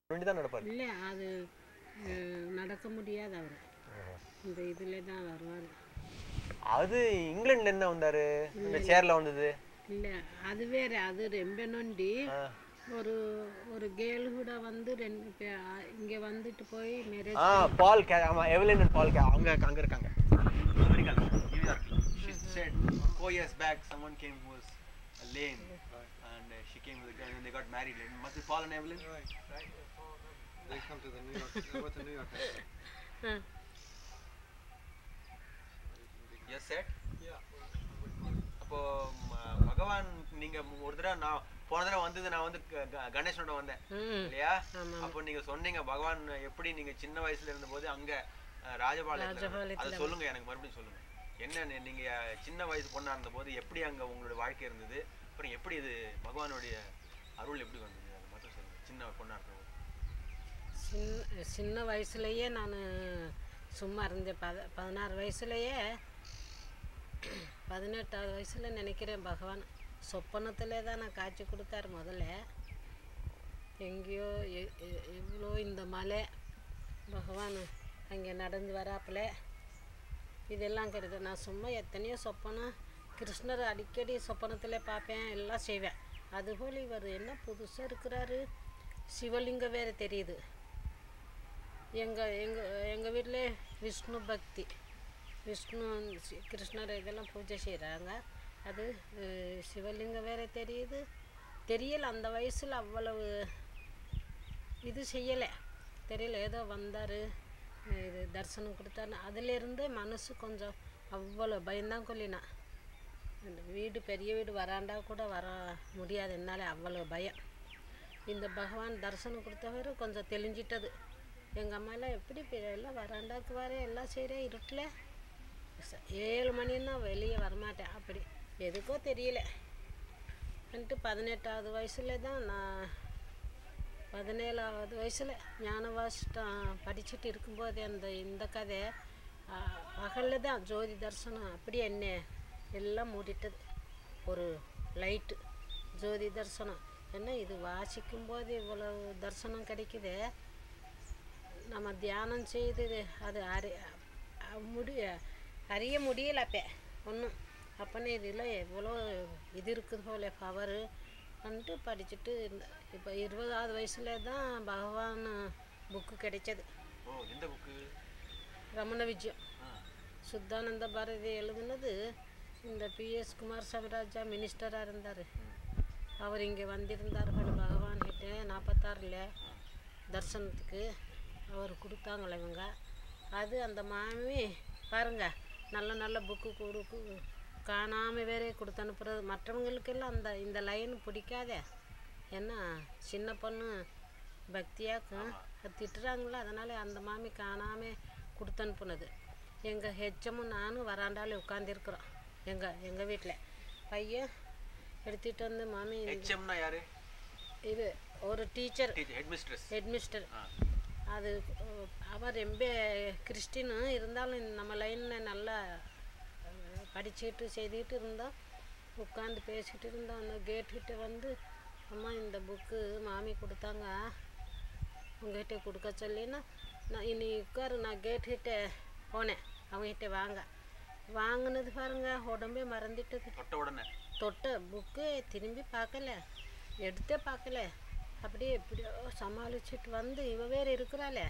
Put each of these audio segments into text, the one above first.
வேண்டி தான் நடப்பார் இல்லை அது அஹ், நடக்க முடியாது அவர் இந்த இதில் தான் வருவார் அது இங்கிலாந்து என்ன வந்தாரு இந்த சேர்ல வந்தது இல்லை அது வேற அது ரொம்ப நொண்டி ஆ. ஒரு ஒரு கேர்ள் கூட வந்து ரெண்டு பே இங்கே வந்துட்டு போய் மேரேஜ் ஆ பால் கே ஆமா எவலின் அண்ட் பால் கே அவங்க அங்க இருக்காங்க அமெரிக்கால நியூயார்க்ல she said four years back someone came who was lame and uh, she came with a guy and they got married it must be Paul and Evelyn Right, right. They come to the New York. They go to New York. yes said Yeah. அப்போ ம- பகவான் நீங்க ஒரு தடவை நான் போன தடவை வந்தது நான் வந்து க- க- கணேசனோட வந்தேன் ம் இல்லையா ஆமாம். அப்போ நீங்க சொன்னீங்க பகவான் எப்படி நீங்க சின்ன வயசுல இருந்தபோது அங்க அஹ், ராஜபாளையத்துல ராஜபாளையத்துல அதை சொல்லுங்க எனக்கு மறுபடியும் சொல்லுங்க என்ன நீ- நீங்க சின்ன வயசு பொண்ணா இருந்தபோது எப்படி அங்க உங்களோட வாழ்க்கை இருந்தது அப்புறம் எப்படி இது பகவானுடைய அருள் எப்படி வந்தது அதை மட்டும் சொல்லுங்க சின்ன பொண்ணா இருந்தபோது சின்ன சின்ன வயசுலயே நான் சும்மா இருந்தேன் பத பதினாறு வயசுலயே பதினெட்டாவது வயசுல நினைக்கிறேன் பகவான் சொப்பனத்திலே தான் நான் காட்சி கொடுத்தாரு முதல்ல எங்கேயோ எ- எ- எவ்வளோ இந்த மலை பகவான் அங்கே நடந்து வராப்புல இதெல்லாம் கிடையாது நான் சும்மா எத்தனையோ சொப்பனம் கிருஷ்ணர் அடிக்கடி சொப்பனத்தில் பார்ப்பேன் எல்லாம் செய்வேன் அதுபோல் இவர் என்ன புதுசாக இருக்கிறாரு சிவலிங்கம் வேறு தெரியுது எங்கள் எங்கள் எங்கள் வீட்டில் விஷ்ணு பக்தி விஷ்ணு சி- கிருஷ்ணர் இதெல்லாம் பூஜை செய்கிறாங்க அது அஹ், சிவலிங்கம் வேறு தெரியுது தெரியல அந்த வயசில் அவ்வளவு இது செய்யலை தெரியல ஏதோ வந்தார் இது தரிசனம் கொடுத்தாரு அதிலிருந்து மனசு கொஞ்சம் அவ்வளோ பயந்தான் கொல்லினா அந்த வீடு பெரிய வீடு வராண்டா கூட வர முடியாது என்னால் அவ்வளோ பயம் இந்த பகவான் தரிசனம் கொடுத்தவர் கொஞ்சம் தெளிஞ்சிட்டது எங்கள் அம்மாலாம் எப்படி பெ- எல்லாம் வராண்டாக்கு வர எல்லாம் செய்கிறேன் இருட்டில் ச- ஏழு மணின்னா வெளியே வரமாட்டேன் அப்படி எதுக்கோ தெரியல வந்துட்டு பதினெட்டாவது வயசுல தான் நான் பதினேழாவது வயசில் ஞானவாசிட்டம் படிச்சுட்டு இருக்கும்போது அந்த இந்த கதை பகலில் தான் ஜோதி தரிசனம் அப்படி என்ன எல்லாம் மூடிட்டது ஒரு லைட்டு ஜோதி தரிசனம் என்ன இது வாசிக்கும் போது இவ்வளவு தரிசனம் கிடைக்குது நம்ம தியானம் செய்து அது அறி அ- முடிய அறிய முடியல அப்போ ஒன்றும் அப்போனே இதில் எவ்வளோ இது இருக்குது போல பவரு வந்துட்டு படிச்சுட்டு இந்த இப்போ இருபதாவது வயசுல தான் பகவான் புக்கு கிடைச்சது ஓ எந்த புக்கு ரமண விஜயம் சுத்தானந்த பாரதி எழுதுனது இந்த பிஎஸ் குமார் சவிராஜா மினிஸ்டராக இருந்தார் அவர் இங்கே வந்திருந்தார்கள் பகவான் கிட்ட நாற்பத்தாறில் தரிசனத்துக்கு அவர் கொடுத்தாங்களே இவங்க அது அந்த மாமி பாருங்க நல்ல நல்ல புக்கு கொடுக்கு காணாமல் வேறே கொடுத்து அனுப்புறது மற்றவங்களுக்கெல்லாம் அந்த இந்த லைன் பிடிக்காதே ஏன்னா சின்ன பொண்ணு பக்தியாக்கும் அது திட்டுறாங்களா அதனால் அந்த மாமி காணாமல் கொடுத்து அனுப்புனது எங்கள் ஹெச்சமும் நானும் வராண்டாலே உட்காந்துருக்குறோம் எங்கள் எங்கள் வீட்டில் பையன் எடுத்துகிட்டு வந்து மாமி இந்த- ஹெச்எம்னா யாரு இது ஒரு டீச்சர் ஹெட் மிஸ்ட்ரஸ் ஹெட்மிஸ்டர் அது அஹ், அவர் ரொம்ப கிறிஸ்டின் இருந்தாலும் இந்த நம்ம லைனில் நல்லா அஹ், படிச்சுட்டு செய்துக்கிட்டு இருந்தோம் உட்காந்து பேசிட்டு இருந்தோம் அந்த கேட்டுக்கிட்ட வந்து அம்மா இந்த புக்கு மாமி கொடுத்தாங்க உங்ககிட்ட கொடுக்க சொல்லினா நான் இனி உட்காரு நான் கேட்டுக்கிட்ட போனேன் அவங்ககிட்ட வாங்க வாங்கினது பாருங்க உடம்பே மறந்துட்டது தொட்ட உடனே தொட்ட புக்கு திரும்பி பார்க்கல எடுத்தே பார்க்கல அப்படியே எப்படியோ சமாளிச்சுட்டு வந்து இவ வேறு இருக்கிறாளே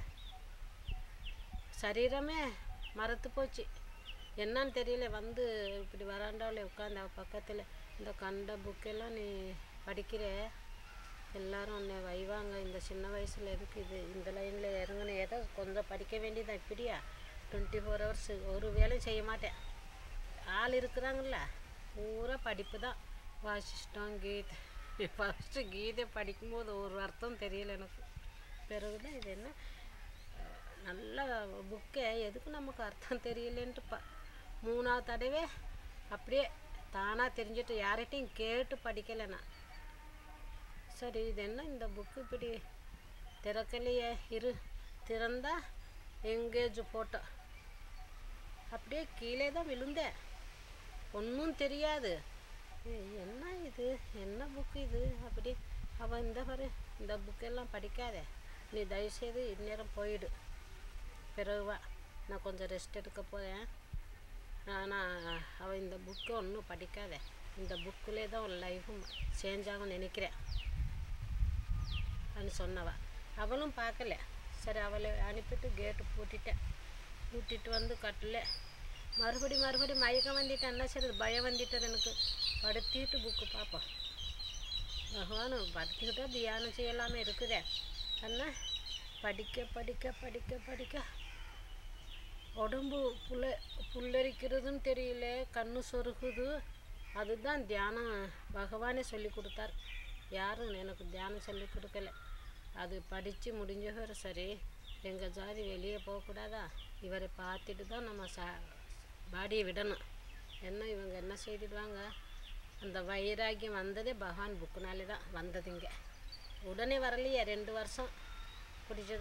சரீரமே மறத்து போச்சு என்னன்னு தெரியல வந்து இப்படி வராண்டாவில் உட்காந்து அவ பக்கத்தில் இந்த கண்ட புக்கெல்லாம் நீ படிக்கிற எல்லாரும் உன்னை வைவாங்க இந்த சின்ன வயசில் எதுக்கு இது இந்த லைனில் இறங்குன ஏதோ கொஞ்சம் படிக்க வேண்டியதான் இப்படியா டுவெண்ட்டி ஃபோர் ஹவர்ஸ் ஒரு வேலையும் செய்ய மாட்டேன் ஆள் இருக்கிறாங்கல்ல பூரா படிப்பு தான் வாசிச்சிட்டோம் கீதை ஃபஸ்ட்டு கீதை படிக்கும்போது ஒரு அர்த்தம் தெரியல எனக்கு பிறகுதான் இது என்ன அஹ், நல்ல புக்கே எதுக்கு நமக்கு அர்த்தம் தெரியலன்ட்டு ப மூணாவது தடவை அப்படியே தானாக தெரிஞ்சுட்டு யார்கிட்டையும் கேட்டு படிக்கலை நான் சரி இது என்ன இந்த புக்கு இப்படி திறக்கலையே இரு திறந்தா எங்கேஜ் போட்டோ அப்படியே கீழே தான் விழுந்தேன் ஒன்றும் தெரியாது ஏய், என்ன இது என்ன புக்கு இது அப்படி அவள் இந்த பாரு இந்த புக்கெல்லாம் படிக்காத நீ தயவுசெய்து இந்நேரம் போயிடு பிறகுவா நான் கொஞ்சம் ரெஸ்ட் எடுக்க போகிறேன் ஆனால் அவள் இந்த புக்கை ஒன்றும் படிக்காத இந்த புக்கிலே தான் உன் லைஃபும் சேஞ்ச் ஆகும் நினைக்கிறேன் அப்படின்னு சொன்னவ அவளும் பார்க்கல சரி அவளை அனுப்பிட்டு கேட்டு பூட்டிட்டேன் பூட்டிட்டு வந்து கட்டல மறுபடி மறுபடி மயக்கம் வந்துட்டேன் என்ன சரி பயம் வந்துட்டது எனக்கு படுத்திட்டு புக்கு பார்ப்போம் பகவான் படுத்துக்கிட்டா தியானம் செய்யலாமே இருக்குதே என்ன படிக்க படிக்க படிக்க படிக்க உடம்பு புல்ல புல்லரிக்கிறதும் தெரியல கண்ணு சொருகுது அதுதான் தியானம் பகவானே சொல்லி கொடுத்தார் யாரும் எனக்கு தியானம் சொல்லி கொடுக்கல அது படித்து முடிஞ்ச பிறகு சரி எங்கள் ஜாதி வெளியே போகக்கூடாதா இவரை பார்த்துட்டு தான் நம்ம சா பாடியை விடணும் என்ன இவங்க என்ன செய்திடுவாங்க அந்த வைராக்கியம் வந்ததே பகவான் புக்குனாலே தான் வந்தது இங்கே உடனே வரலையே ரெண்டு வருஷம் பிடிச்சது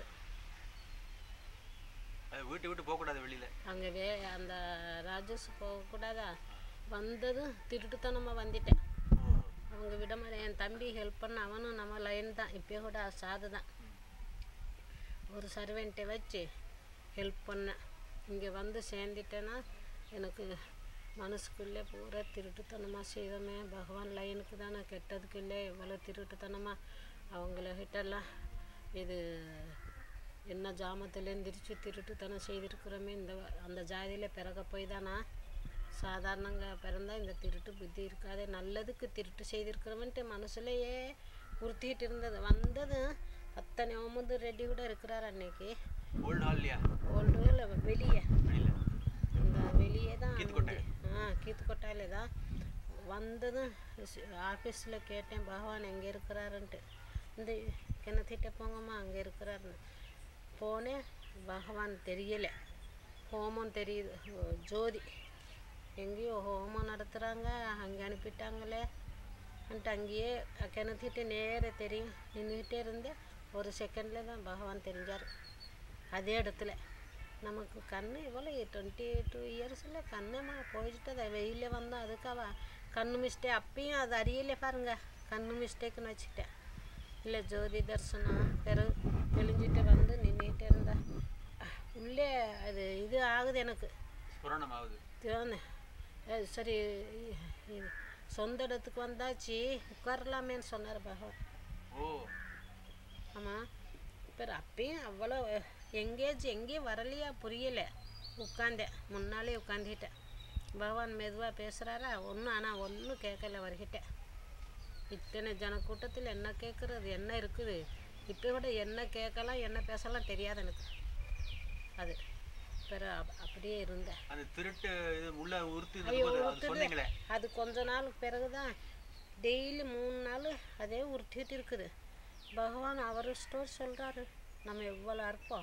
அது வீட்டு விட்டு போகக்கூடாது வெளியில் அங்கே வே அந்த ராஜஸ் போகக்கூடாதா வந்ததும் திருட்டுத்தனமாக வந்துட்டேன் அவங்க விட மாட்டேன் என் தம்பி ஹெல்ப் பண்ண அவனும் நம்ம லைன் தான் இப்போ கூட சாது தான் ஒரு சர்வெண்ட்டை வச்சு ஹெல்ப் பண்ணேன் இங்கே வந்து சேர்ந்துட்டேன்னா எனக்கு மனசுக்குள்ளே பூரா திருட்டுத்தனமாக செய்தோமே பகவான் லைனுக்கு தானே கெட்டதுக்கு இல்லை இவ்வளோ திருட்டுத்தனமாக அவங்கள கிட்டலாம் இது என்ன ஜாமத்தில் எந்திரிச்சு திருட்டுத்தனம் செய்திருக்கிறோமே இந்த வ- அந்த ஜாதியில் பிறக்க போய் தானா சாதாரணங்க பிறந்தா இந்த திருட்டு புத்தி இருக்காது நல்லதுக்கு திருட்டு செய்திருக்கிறோமன்ட்டு மனசுலையே உறுத்திட்டு இருந்தது வந்தது அத்தனை ஒம்பது ரெடி கூட இருக்கிறார் அன்னைக்கு ஓல்டு ஹால்லையா ஓல்டு வெளியே வெளியில் இந்த வெளியே தான் கீத்துக்கொட்டை. ஆ கீத்துக்கொட்டாயில தான் வந்ததும் ஆஃபீஸில் கேட்டேன் பகவான் எங்கே இருக்கிறாருன்ட்டு இந்த கிணத்திட்ட போங்கம்மா அங்கே இருக்கிறாருன்னு போனேன் பகவான் தெரியலை ஹோமம் தெரியுது ஓ, ஜோதி எங்கேயோ ஹோமம் நடத்துகிறாங்க அங்கே அனுப்பிட்டாங்களே அன்ட்டு அங்கேயே கிணத்திட்டு நேர தெரியும் நின்றுக்கிட்டே இருந்தேன் ஒரு செகண்டில் தான் பகவான் தெரிஞ்சார் அதே இடத்துல நமக்கு கண்ணு இவ்வளோ டுவெண்ட்டி டூ இயர்ஸில் கண்ணுமா போயிட்டது வெயிலில் வந்தோம் அதுக்காக கண்ணு மிஸ்டேக் அப்பயும் அது அறியல பாருங்க கண்ணு மிஸ்டேக்குன்னு வச்சுக்கிட்டேன் இல்லை ஜோதி தரிசனம் பிறகு தெளிஞ்சிட்டு வந்து நின்றுட்டு இருந்தேன் உள்ளே அது இது ஆகுது எனக்கு புராணம் ஆகுது திறந்து அஹ் சரி இ- இது சொந்த இடத்துக்கு வந்தாச்சு உட்காரலாமேன்னு சொன்னார் பகவான் ஓ ஆமாம் இப்போ அப்பயும் அவ்வளோ எங்கேஜ் எங்கேயும் வரலையா புரியல உட்காந்தேன் முன்னாலே உட்காந்துக்கிட்டேன் பகவான் மெதுவாக பேசுகிறாரா ஒன்றும் ஆனால் ஒன்றும் கேட்கல அவர்கிட்ட இத்தனை ஜன கூட்டத்தில் என்ன கேட்குறது என்ன இருக்குது இப்போ கூட என்ன கேட்கலாம் என்ன பேசலாம் தெரியாது எனக்கு அது பிறகு அப்- அப்படியே இருந்தேன் அந்த திருட்டு இது உள்ள உறுத்தி ஐயோ, இருந்தபோது அது உறுத்துது. சொன்னீங்களே அது கொஞ்ச நாள் பிறகு தான் டெய்லி மூணு நாள் அதே உருட்டிட்டு இருக்குது பகவான் அவர் ஸ்டோர் சொல்கிறாரு நம்ம எவ்வளோ இருப்போம்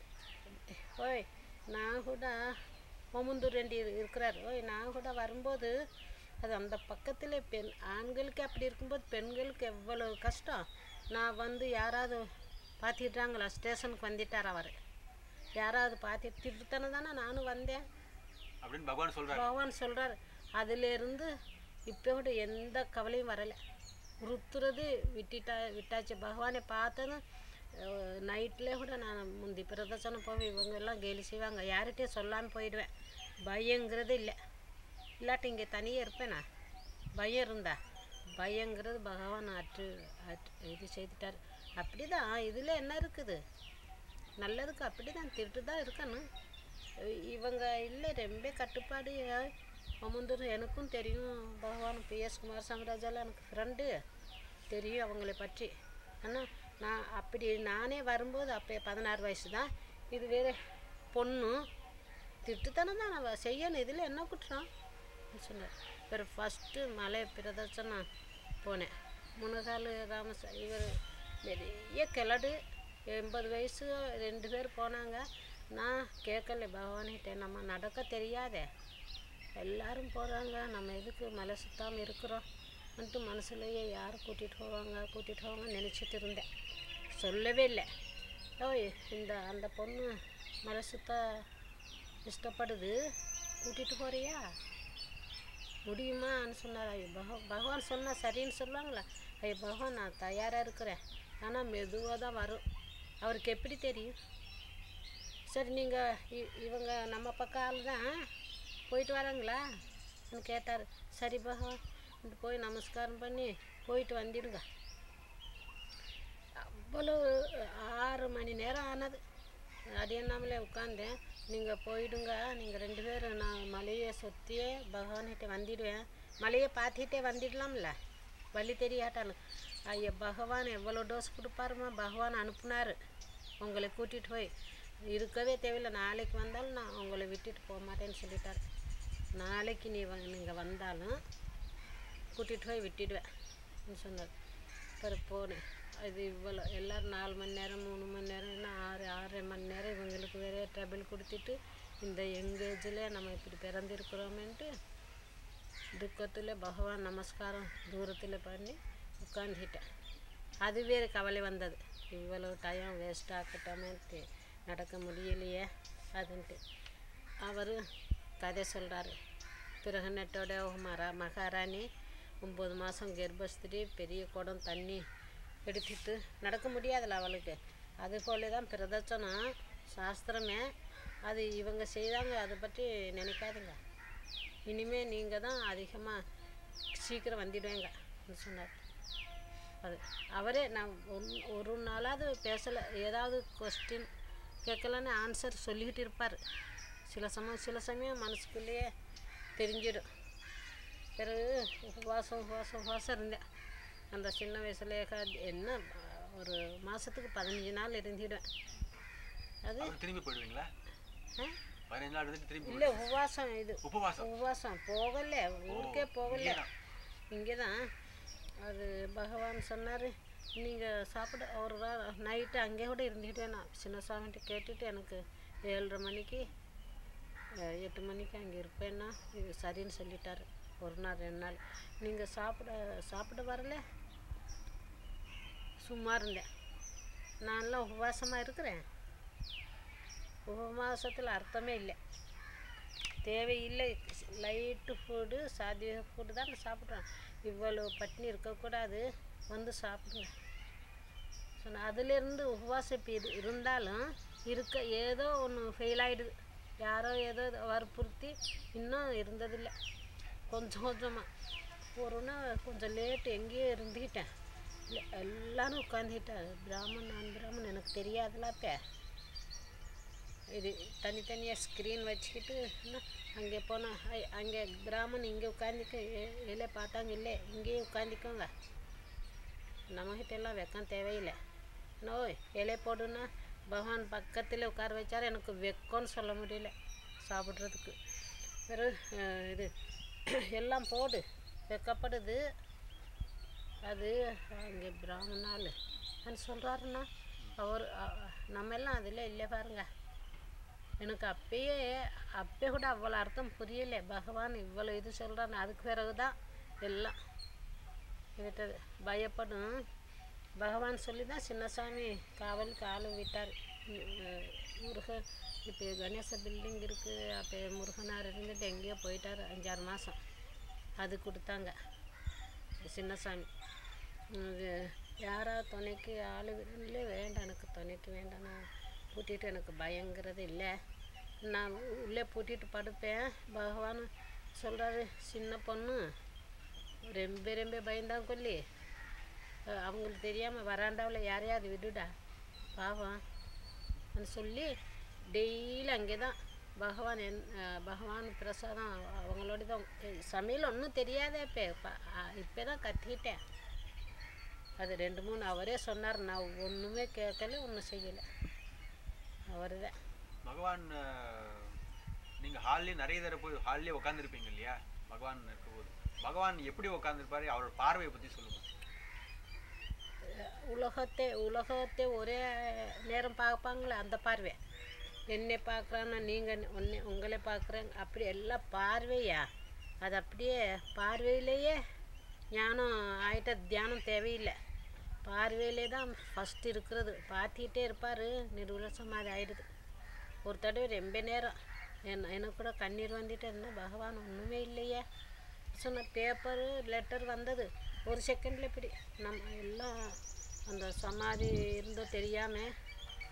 ஓய் நான் கூட ஓமுந்தூர் ரெண்டி இருக்கிறார் ஓய் நான் கூட வரும்போது அது அந்த பக்கத்தில் பெண் ஆண்களுக்கு அப்படி இருக்கும்போது பெண்களுக்கு எவ்வளோ கஷ்டம் நான் வந்து யாராவது பார்த்துட்டாங்களா ஸ்டேஷனுக்கு வந்துட்டார் அவர் யாராவது பார்த்து திருத்தனை தானே நானும் வந்தேன் அப்படின்னு பகவான் சொல்றாரு பகவான் சொல்கிறார் அதிலிருந்து இப்போ கூட எந்த கவலையும் வரலை உறுத்துறது விட்டுட்டா விட்டாச்சு பகவானை பார்த்ததும் நைட்டில் கூட நான் முந்தி பிரதர்சனம் போவேன் இவங்க எல்லாம் கேலி செய்வாங்க யார்கிட்டயும் சொல்லாமல் போயிடுவேன் பயங்கிறது இல்லை இல்லாட்டி இங்கே தனியாக இருப்பேனா பயம் இருந்தா பயங்கிறது பகவான் அற்று அற்று இது செய்துட்டார் அப்படி தான் இதில் என்ன இருக்குது நல்லதுக்கு அப்படி தான் திருட்டு தான் இருக்கணும் இ- இவங்க இல்லை ரொம்ப கட்டுப்பாடு அமுந்தூர் எனக்கும் தெரியும் பகவான் பிஎஸ் குமார் சாம்ராஜாலாம் எனக்கு ஃப்ரெண்டு தெரியும் அவங்களை பற்றி ஆனால் நான் அப்படி நானே வரும்போது அப்போ பதினாறு வயசு தான் இது வேறு பொண்ணு திட்டுத்தனம் தான் நான் செய்யணும் இதில் என்ன குற்றம் சொன்னார் பிறகு ஃபஸ்ட்டு மலை பிரதர்சனம் போனேன் முனகால் ராமச இவர் நிறைய கிளடு எண்பது வயசு ரெண்டு பேர் போனாங்க நான் கேட்கல பகவான்கிட்ட நம்ம நடக்க தெரியாதே எல்லாரும் போகிறாங்க நம்ம எதுக்கு மலை சுத்தாமல் இருக்கிறோம் வந்துட்டு மனசுலையே யார் கூட்டிகிட்டு போவாங்க கூட்டிகிட்டு போவாங்க நினச்சிட்டு இருந்தேன் சொல்லவே இல்லை ஓய் இந்த அந்த பொண்ணு மலை சுத்த இஷ்டப்படுது கூட்டிகிட்டு போறியா முடியுமான்னு சொன்னார் ஐயோ பக பகவான் சொன்னால் சரின்னு சொல்லுவாங்களா ஐயோ பகவான் நான் தயாராக இருக்கிறேன் ஆனால் மெதுவாக தான் வரும் அவருக்கு எப்படி தெரியும் சரி நீங்கள் இவங்க நம்ம பக்கம் ஆள் தான் போயிட்டு வராங்களா கேட்டார் சரி பகவான் இங்க போய் நமஸ்காரம் பண்ணி போயிட்டு வந்துடுங்க அவ்வளோ ஆறு மணி நேரம் ஆனது அடியண்ணாமலே உட்காந்தேன் நீங்கள் போயிடுங்க நீங்கள் ரெண்டு பேரும் நான் மலையை சுற்றியே பகவான்கிட்ட வந்துடுவேன் மலையை பார்த்துட்டே வந்துடலாம்ல வழி தெரியாட்டாலும் ஐயா பகவான் எவ்வளோ டோஸ் கொடுப்பாருமா பகவான் அனுப்புனார் உங்களை கூட்டிகிட்டு போய் இருக்கவே தேவையில்லை நாளைக்கு வந்தாலும் நான் உங்களை விட்டுட்டு போக மாட்டேன்னு சொல்லிட்டார் நாளைக்கு நீ வ நீங்கள் வந்தாலும் கூட்டிகிட்டு போய் விட்டுடுவேன் சொன்னார் அப்புறம் போனேன் அது இவ்வளோ எல்லோரும் நாலு மணி நேரம் மூணு மணி நேரம் இன்னும் ஆறு ஆறரை மணி நேரம் இவங்களுக்கு வேற ட்ரபிள் கொடுத்துட்டு இந்த எங்கேஜில் நம்ம இப்படி பிறந்திருக்கிறோமேன்ட்டு துக்கத்தில் பகவான் நமஸ்காரம் தூரத்தில் பண்ணி உட்காந்துக்கிட்டேன் அது வேறு கவலை வந்தது இவ்வளோ டைம் வேஸ்ட் ஆக்கட்டோமேன்ட்டு நடக்க முடியலையே அதுன்ட்டு அவர் கதை சொல்கிறாரு பிறகு நெட்டோட மரா மகாராணி ஒம்பது மாதம் கர்ப்பஸ்திரி பெரிய குடம் தண்ணி எடுத்துட்டு நடக்க முடியாதுல்ல அவளுக்கு அது போல தான் பிரதட்சணம் சாஸ்திரமே அது இவங்க செய்தாங்க அதை பற்றி நினைக்காதுங்க இனிமே நீங்கள் தான் அதிகமாக சீக்கிரம் வந்துடுவேங்க சொன்னார் அது அவரே நான் ஒன் ஒரு நாளாவது பேசலை ஏதாவது கொஸ்டின் கேட்கலன்னு ஆன்சர் சொல்லிக்கிட்டு இருப்பார் சில சமயம் சில சமயம் மனசுக்குள்ளேயே தெரிஞ்சிடும் பிறகு உபவாசம் உபவாசம் உபவாசம் இருந்தேன் அந்த சின்ன வயசுல என்ன ஒரு மாதத்துக்கு பதினஞ்சு நாள் இருந்திடுவேன் அது அப்புறம் திரும்பி போயிடுவீங்களா ஆ? பதினஞ்சு நாள் இருந்துட்டு திரும்பி இல்லை உபவாசம் இது உபவாசம் உபவாசம் போகல ஊருக்கே போகல இங்கேதான். இங்கே தான் அது பகவான் சொன்னார் நீங்கள் சாப்பிட ஒரு நைட்டு அங்கே கூட இருந்துக்கிட்டே நான் சின்ன சாமிகிட்ட கேட்டுட்டு எனக்கு ஏழரை மணிக்கு அஹ், எட்டு மணிக்கு அங்கே இருப்பேன்னா இது சரின்னு சொல்லிட்டாரு ஒரு நாள் ரெண்டு நாள் நீங்கள் சாப்பிட சாப்பிட வரல சும்மா இருந்தேன் நான்லாம் உபவாசமாக இருக்கிறேன் உபவாசத்தில் அர்த்தமே இல்லை தேவையில்லை லைட்டு ஃபுட்டு சாத்திய ஃபுட்டு தான் நான் சாப்பிட்றேன் இவ்வளோ பட்டினி இருக்கக்கூடாது வந்து சாப்பிடுங்க சொன்னேன் அதுலேருந்து உபவாசம் இப்போ இரு இருந்தாலும் இருக்க ஏதோ ஒன்று ஃபெயில் ஆகிடுது யாரோ ஏதோ வற்புறுத்தி இன்னும் இருந்ததில்லை கொஞ்சம் கொஞ்சமாக ஒரு நாள் கொஞ்சம் லேட்டு எங்கேயோ இருந்துக்கிட்டேன் இல்லை எல்லாரும் உட்காந்துக்கிட்டேன் பிராமன் நான் பிராமன் எனக்கு தெரியாதுல அப்போ இது தனித்தனியாக ஸ்க்ரீன் வச்சுக்கிட்டு என்ன, அங்கே போனால் அங்கே பிராமன் இங்கே உட்காந்துக்க இல்லை பார்த்தாங்க இல்லை இங்கேயே உட்காந்துக்கோங்க நம்மகிட்ட எல்லாம் வெக்கம் தேவையில்லை நோய் இலை போடுன்னா பகவான் பக்கத்தில் உட்கார வச்சார் எனக்கு வெக்கம்னு சொல்ல முடியல சாப்பிட்றதுக்கு பிறகு அஹ், இது எல்லாம் போடு வெக்கப்படுது அது அங்கே பிராமணால் அது சொல்கிறாருன்னா அவர் அ- நம்ம எல்லாம் அதில் இல்லை பாருங்க எனக்கு அப்பயே அப்பயே கூட அவ்வளோ அர்த்தம் புரியல பகவான் இவ்வளோ இது சொல்கிறான் அதுக்கு பிறகு தான் எல்லாம் விட்டது பயப்படும் பகவான் சொல்லி தான் சின்னசாமி காவலுக்கு ஆள் விட்டார் முருகன் இப்போ கணேச பில்டிங் இருக்குது அப்போ முருகனார் இருந்துட்டு எங்கேயோ போயிட்டார் அஞ்சாறு மாதம் அது கொடுத்தாங்க சின்னசாமி இது யாரா துணைக்கு ஆள் இல்லை வேண்டாம் எனக்கு துணைக்கு வேண்டாம் நான் பூட்டிட்டு எனக்கு பயங்கிறது இல்லை நான் உள்ளே பூட்டிட்டு படுப்பேன் பகவான் சொல்கிறாரு சின்ன பொண்ணு ரொம்ப ரொம்ப பயந்தான் கொல்லி அஹ் அவங்களுக்கு தெரியாமல் வராண்டாவில் யாரையாவது விடுடா பாவம் ன்னு சொல்லி டெய்லி அங்கே தான் பகவான் என் அஹ் பகவான் பிரசாதம் அவங்களோட தான் சமையல் ஒன்றும் தெரியாதே இப்போ இப்போ தான் கற்றுக்கிட்டேன் அது ரெண்டு மூணு அவரே சொன்னார் நான் ஒன்றுமே கேட்கல ஒன்றும் செய்யலை அவர் தான் பகவான் அஹ், நீங்க ஹால்லே நிறைய தடவை போய் ஹால்லே உட்காந்துருப்பீங்க இல்லையா பகவான் இருக்கும்போது பகவான் எப்படி உட்காந்துருப்பாரு அவரோட பார்வையை பத்தி சொல்லுங்க உலகத்தை உலகத்தை ஒரே நேரம் பார்ப்பாங்களே அந்த பார்வை என்னை பார்க்குறான்னா நீங்கள் உன்னை உங்களை பார்க்குறேன் அப்படி எல்லாம் பார்வையா அது அப்படியே பார்வையிலேயே ஞானம் ஆயிட்ட தியானம் தேவையில்லை பார்வையிலே தான் ஃபஸ்ட் இருக்கிறது பார்த்துக்கிட்டே இருப்பார் நிர்குல சமாதி ஆயிடுது ஒரு தடவை ரொம்ப நேரம் என்ன எனக்கு கூட கண்ணீர் வந்துட்டு இருந்தால் பகவான் ஒன்றுமே இல்லையே சொன்ன பேப்பரு லெட்டர் வந்தது ஒரு செகண்டில் இப்படி நம்ம எல்லாம் அந்த சமாதி இருந்தோ தெரியாமல்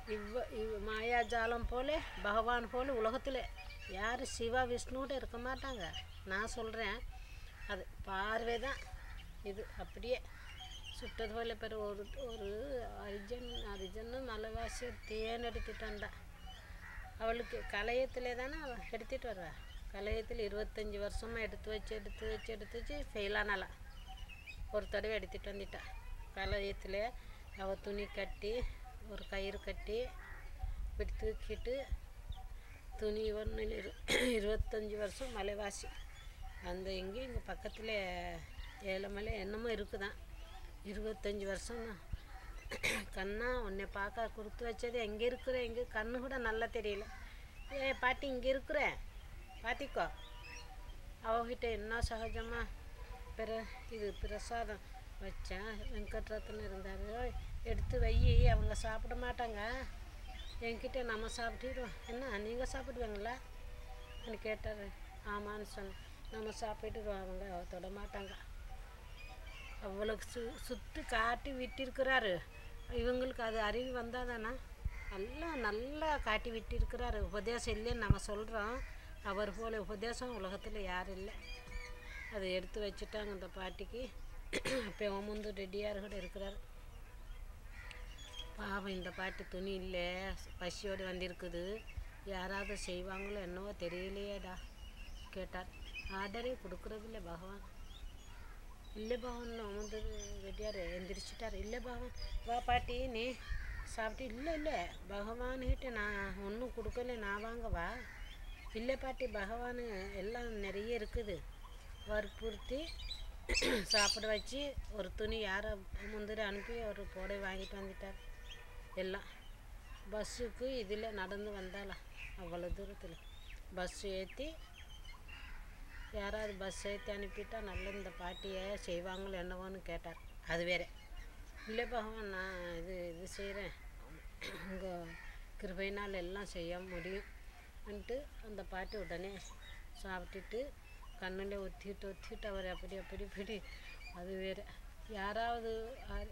இவ்வ இவ் மாயாஜாலம் போல பகவான் போல உலகத்தில் யார் சிவா விஷ்ணுவோட இருக்க மாட்டாங்க நான் சொல்கிறேன் அது பார்வை தான் இது அப்படியே சுட்டது போல பேர் ஒரு ஒரு அரிஜன் அரிஜன்னு மலைவாசி தேன் எடுத்துட்டு வந்தா அவளுக்கு கலையத்தில் தானே அவள் எடுத்துகிட்டு வருவா கலையத்தில் இருபத்தஞ்சி வருஷமாக எடுத்து வச்சு எடுத்து வச்சு எடுத்து வச்சு ஃபெயிலானாலாம் ஒரு தடவை எடுத்துகிட்டு வந்துட்டா கலையத்தில் அவள் துணி கட்டி ஒரு கயிறு கட்டி இப்படி தூக்கிட்டு துணி ஒன்று இரு இருபத்தஞ்சி வருஷம் மலைவாசி அந்த எங்கே இங்கே பக்கத்தில் ஏலமலை என்னமோ இருக்குதான் இருபத்தஞ்சி வருஷம் தான் கண்ணா உன்னை பார்க்க கொடுத்து வச்சது எங்கே இருக்கிற எங்கே கண்ணு கூட நல்லா தெரியல ஏ பாட்டி இங்கே இருக்கிற பாத்திக்கோ அவகிட்ட என்ன சகஜமாக பிற இது பிரசாதம் வச்சேன் வெங்கட்ரத்னம் இருந்தார் "ஓய், எடுத்து வை அவங்க சாப்பிட மாட்டாங்க என்கிட்ட நம்ம சாப்பிட்டுருவோம் என்ன நீங்கள் சாப்பிடுவீங்களா అని கேட்டார் ஆமான்னு சொன்னேன் நம்ம சாப்பிட்டுருவோம் அவங்க தொட மாட்டாங்க அவ்வளோ சு சுற்றி காட்டி விட்டிருக்கிறாரு இவங்களுக்கு அது அறிவு வந்தாதானா நல்லா நல்லா காட்டி விட்டிருக்கிறாரு உபதேசம் இல்லைன்னு நம்ம சொல்கிறோம் அவர் போல உபதேசம் உலகத்தில் யாரும் இல்லை அதை எடுத்து வச்சுட்டாங்க அந்த பாட்டிக்கு அப்போ முந்து ரெடியார் கூட இருக்கிறார் பாவம் இந்த பாட்டு துணி இல்லை பசியோடு வந்திருக்குது யாராவது செய்வாங்களோ என்னவோ தெரியலையேடா கேட்டார் ஆர்டரே கொடுக்குறதில்ல பகவான் இல்லை பகவான் வந்து ரெடியார் எந்திரிச்சிட்டார் இல்லை பகவான் வா பாட்டி நீ சாப்பிட்டு இல்லை இல்லை பகவான்கிட்ட நான் ஒன்றும் கொடுக்கல நான் வாங்கவா இல்லை பாட்டி பகவான் எல்லாம் நிறைய இருக்குது வற்புறுத்தி சாப்பிட வச்சு ஒரு துணி யாரை முந்திரி அனுப்பி ஒரு புடவை வாங்கிட்டு வந்துட்டார் எல்லாம் பஸ்ஸுக்கு இதில் நடந்து வந்தாலாம் அவ்வளோ தூரத்தில் பஸ் ஏற்றி யாராவது பஸ் ஏற்றி அனுப்பிட்டா நல்ல இந்த பாட்டியை செய்வாங்களோ என்னவோன்னு கேட்டார் அது வேற இல்லை பகவான் நான் இது இது செய்கிறேன் உங்கள் கிருபையினால் எல்லாம் செய்ய முடியும் வந்துட்டு அந்த பாட்டி உடனே சாப்பிட்டுட்டு கண்ணில் ஒத்திட்டு ஒத்திட்டு அவர் அப்படி அப்படி இப்படி அது வேற யாராவது ஆ-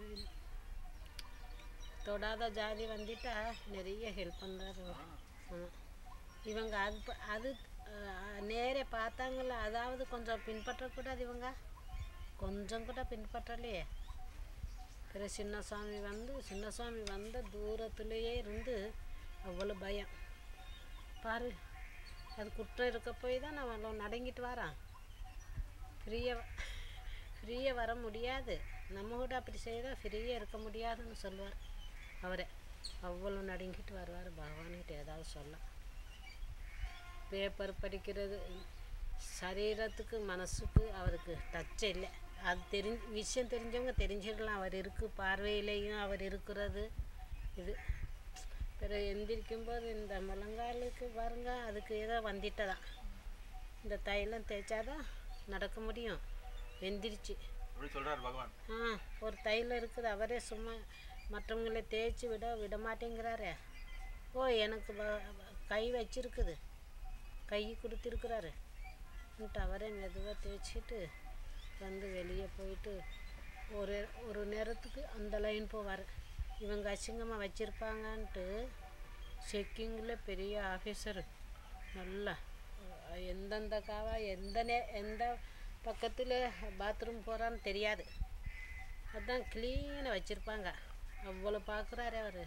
தொடாத ஜாதி வந்துட்டா நிறைய ஹெல்ப் பண்ணுறாரு ஆமாம் இவங்க அது ப- அது அஹ், நேரே பார்த்தாங்கல்ல அதாவது கொஞ்சம் பின்பற்றக்கூடாது இவங்க கொஞ்சம் கூட பின்பற்றலையே பிற சின்னசாமி வந்து சின்னசாமி வந்த தூரத்துலேயே இருந்து அவ்வளோ பயம் பாரு அது குற்றம் இருக்க போய் தான் நான் அவ்வளோ நடங்கிட்டு வரான் ஃப்ரீயாக ஃப்ரீயாக வர முடியாது நம்ம கூட அப்படி செய்தால் ஃப்ரீயாக இருக்க முடியாதுன்னு சொல்லுவார் அவரே அவ்வளோ நடுங்கிட்டு வருவார் பகவான்கிட்ட ஏதாவது சொல்ல பேப்பர் படிக்கிறது சரீரத்துக்கு மனசுக்கு அவருக்கு டச்சே இல்லை அது தெரிஞ்சு விஷயம் தெரிஞ்சவங்க தெரிஞ்சிடலாம் அவர் இருக்கு பார்வையிலையும் அவர் இருக்கிறது இது பிறகு எந்திரிக்கும் போது இந்த முழங்காலுக்கு பாருங்க அதுக்கு ஏதோ வந்துட்டதான் இந்த தைலம் தேய்ச்சாதான் நடக்க முடியும் எந்திரிச்சு அப்படி சொல்றாரு பகவான் ஆ ஒரு தைலம் இருக்குது அவரே சும்மா மற்றவங்கள தேய்ச்சி விட விட மாட்டேங்கிறாரே ஓ எனக்கு வ- வ- கை வச்சிருக்குது கை கொடுத்துருக்குறாரு அவரே மெதுவாக தேய்ச்சிட்டு வந்து வெளியே போயிட்டு ஒரு ஒரு நேரத்துக்கு அந்த லைன் போவார் இவங்க அசிங்கமாக வச்சுருப்பாங்கன்ட்டு செக்கிங்கில் பெரிய ஆஃபீஸரு நல்லா அஹ், எந்தெந்த காவா எந்த நே எந்த பக்கத்தில் பாத்ரூம் போகிறான்னு தெரியாது அதான் க்ளீனாக வச்சுருப்பாங்க அவ்வளோ பார்க்குறாரு அவர்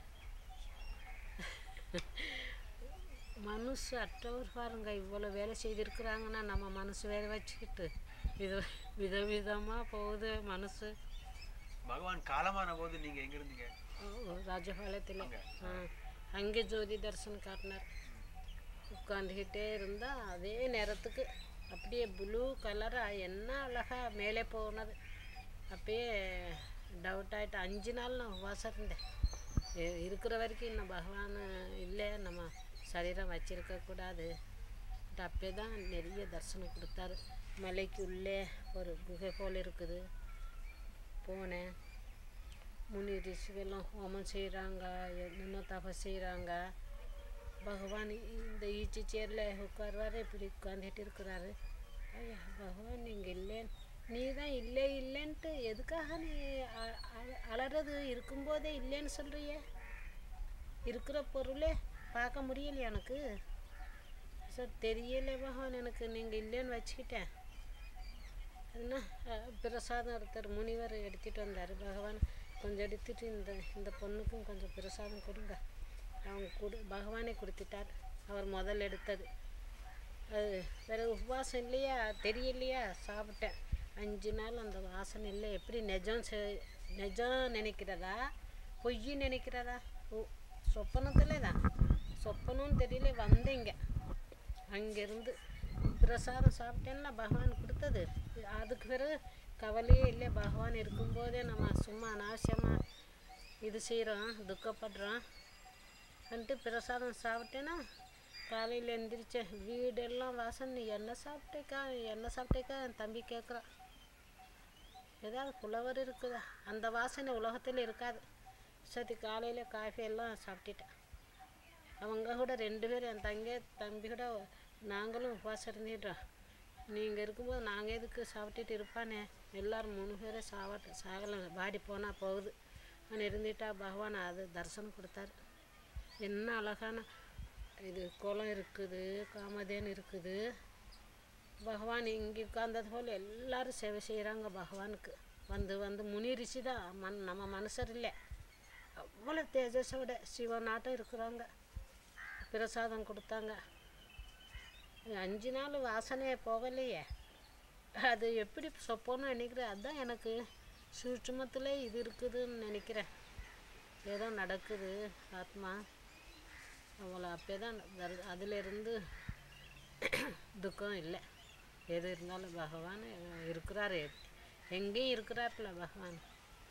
மனசு அற்றவர் பாருங்க இவ்வளோ வேலை செய்திருக்கிறாங்கன்னா நம்ம மனசு வேலை வச்சுக்கிட்டு வித விதவிதமாக போகுது மனசு பகவான் காலமான போது நீங்க எங்க இருந்தீங்க ராஜபாளையத்தில் அங்க. ஆ அங்கே ஜோதி தரிசனம் காட்டினார் உட்காந்துக்கிட்டே இருந்தால் அதே நேரத்துக்கு அப்படியே ப்ளூ கலராக என்ன அழகா மேலே போனது அப்பயே டவுட் ஆகிட்டு அஞ்சு நாள் நான் உபவாசம் இருந்தேன் இ- இருக்கிற வரைக்கும் இன்னும் பகவான் இல்லை நம்ம சரீரம் வச்சிருக்கக்கூடாது அப்பயே தான் நிறைய தரிசனம் கொடுத்தாரு மலைக்கு உள்ளே ஒரு குகை போல் இருக்குது போனேன் முனி ரிஷிகளும் ஹோமம் செய்கிறாங்க இன்னும் தபஸ் செய்கிறாங்க பகவான் இந்த ஈச்சி சேரில் உட்காருவார் இப்படி உட்காந்துட்டு இருக்கிறாரு ஐயா பகவான் நீங்கள் இல்லைன்னு நீ தான் இல்லை இல்லைன்ட்டு எதுக்காக நீ அ- அ- அலறது இருக்கும்போதே இல்லைன்னு சொல்கிறியே இருக்கிற பொருளே பார்க்க முடியல எனக்கு சார் தெரியல பகவான் எனக்கு நீங்கள் இல்லைன்னு வச்சுக்கிட்டேன் அதுனா அஹ், பிரசாதம் ஒருத்தர் முனிவர் எடுத்துகிட்டு வந்தார் பகவான் கொஞ்சம் எடுத்துட்டு இந்த இந்த பொண்ணுக்கும் கொஞ்சம் பிரசாதம் கொடுங்க அவங்க கொடு பகவானே கொடுத்துட்டார் அவர் முதல்ல எடுத்தது அது வேறு உபவாசம் இல்லையா தெரியலையா சாப்பிட்டேன் அஞ்சு நாள் அந்த வாசனை இல்லை எப்படி நிஜம் செ- நிஜம் நினைக்கிறதா பொய் நினைக்கிறதா ஓ சொப்பனத்தில் தான் சொப்பனும் தெரியல வந்தீங்க அங்கேருந்து பிரசாதம் சாப்பிட்டேன்னா பகவான் கொடுத்தது அதுக்கு பிறகு கவலையே இல்லை பகவான் இருக்கும்போதே நம்ம சும்மா அனாவசியமாக இது செய்கிறோம் துக்கப்படுறோம் வந்துட்டு பிரசாதம் சாப்பிட்டேன்னா காலையில் எந்திரிச்சேன் வீடெல்லாம் வாசனை நீ என்ன சாப்பிட்டேக்கா என்ன சாப்பிட்டேக்கா என் தம்பி கேட்குறான் ஏதாவது புலவர் இருக்குதா அந்த வாசனை உலகத்தில் இருக்காது சரி காலையில் காஃபி எல்லாம் சாப்பிட்டுட்டேன் அவங்க கூட ரெண்டு பேரும் என் தங்க தம்பி கூட நாங்களும் உபவாசம் இருந்துட்டோம் நீங்கள் இருக்கும்போது நாங்கள் எதுக்கு சாப்பிட்டுட்டு இருப்பானே எல்லாரும் மூணு பேரே சாவட்ட சாகலை வாடி போனால் போகுது அவன் இருந்துட்டா பகவான் அது தரிசனம் கொடுத்தாரு என்ன அழகான இது குளம் இருக்குது காமதேன் இருக்குது பகவான் இங்கே உட்கார்ந்தது போல் எல்லாரும் சேவை செய்கிறாங்க பகவானுக்கு வந்து வந்து முனி ரிஷி தான் மன் நம்ம மனுஷர் இல்லை அவ்வளோ தேஜஸோட சிவநாட்டம் இருக்கிறாங்க பிரசாதம் கொடுத்தாங்க அஞ்சு நாள் வாசனையே போகலையே அது எப்படி சொப்போன்னு நினைக்கிறேன் அதுதான் எனக்கு சூட்சுமத்தில் இது இருக்குதுன்னு நினைக்கிறேன் ஏதோ நடக்குது ஆத்மா அவளை அப்போ தான் அதிலிருந்து துக்கம் இல்லை எது இருந்தாலும் பகவான் இருக்கிறாரு எங்கேயும் இருக்கிறார்ல பகவான்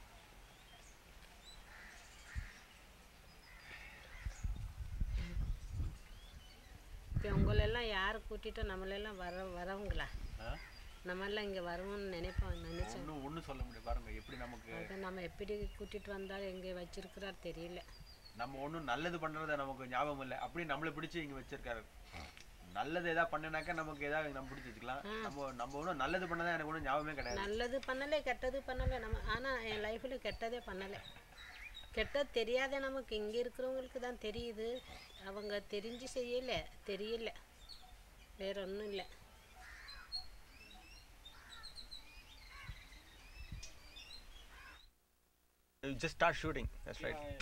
இப்போ உங்களெல்லாம் யார் கூட்டிட்டு நம்மளெல்லாம் வர வரவங்களா நம்மெல்லாம் இங்கே வருவோம்னு நினைப்போம் நினைச்சோம் ஒன்றும் ஒன்றும் சொல்ல முடியாது பாருங்க எப்படி நமக்கு அதை நம்ம எப்படி கூட்டிட்டு வந்தாலும் எங்கே வச்சிருக்கிறார் தெரியல நம்ம ஒன்றும் நல்லது பண்ணுறத நமக்கு ஞாபகம் இல்லை அப்படி நம்மளை பிடிச்சி இங்கே வச்சிருக்காரு நல்லது ஏதாவது பண்ணினாக்கா நமக்கு ஏதாவது நம்ம பிடிச்சி வச்சுக்கலாம் நம்ம நம்ம ஒன்றும் நல்லது பண்ணதான் எனக்கு ஒன்றும் ஞாபகமே கிடையாது நல்லது பண்ணலை கெட்டது பண்ணலை நம்ம ஆனால் என் லைஃப்பில் கெட்டதே பண்ணலை கெட்டது தெரியாத நமக்கு இங்கே இருக்கிறவங்களுக்கு தான் தெரியுது அவங்க தெரிஞ்சு செய்யலை தெரியல வேற ஒன்றும் இல்லை just start shooting that's right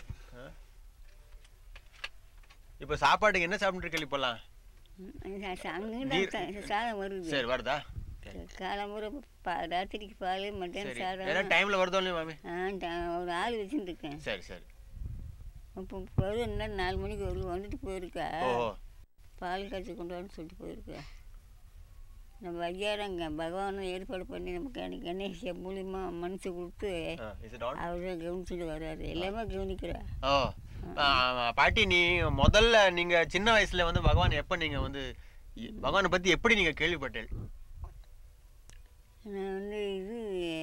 இப்போ சாப்பாட்டுக்கு என்ன சாப்பிட்டு கேள்வி போகலாம் அங்கே சாதம் வருது சரி வருதா காலம்புற பா ராத்திரிக்கு பால் மத்தியானம் சரி சாதம் ஏன்னா டைமில் வருதோ இல்லையா மாமி ஆ ட- ஒரு ஆள் வச்சுருக்கேன் சரி சரி இப்போ வரும் இன்னும் நாலு மணிக்கு வரும் வந்துட்டு போயிருக்கா ஓஹோ பால் காய்ச்சி கொண்டு வரேன்னு சொல்லிட்டு போயிருக்கா நம்ம ஐயாரங்க பகவானும் ஏற்பாடு பண்ணி நமக்கு எனக்கு கணேஷ மூலியமா மனசு கொடுத்து இஸ் இட் ஆன் அவர் தான் கவனிச்சுட்டு வர்றாரு எல்லாமே கவனிக்கிறா ஓ ஆ, பாட்டி நீ முதல்ல நீங்க சின்ன வயசுல வந்து பகவான் எப்ப நீங்க வந்து இ- பகவானை பத்தி எப்படி நீங்க கேள்விப்பட்டீங்க நான் வந்து இது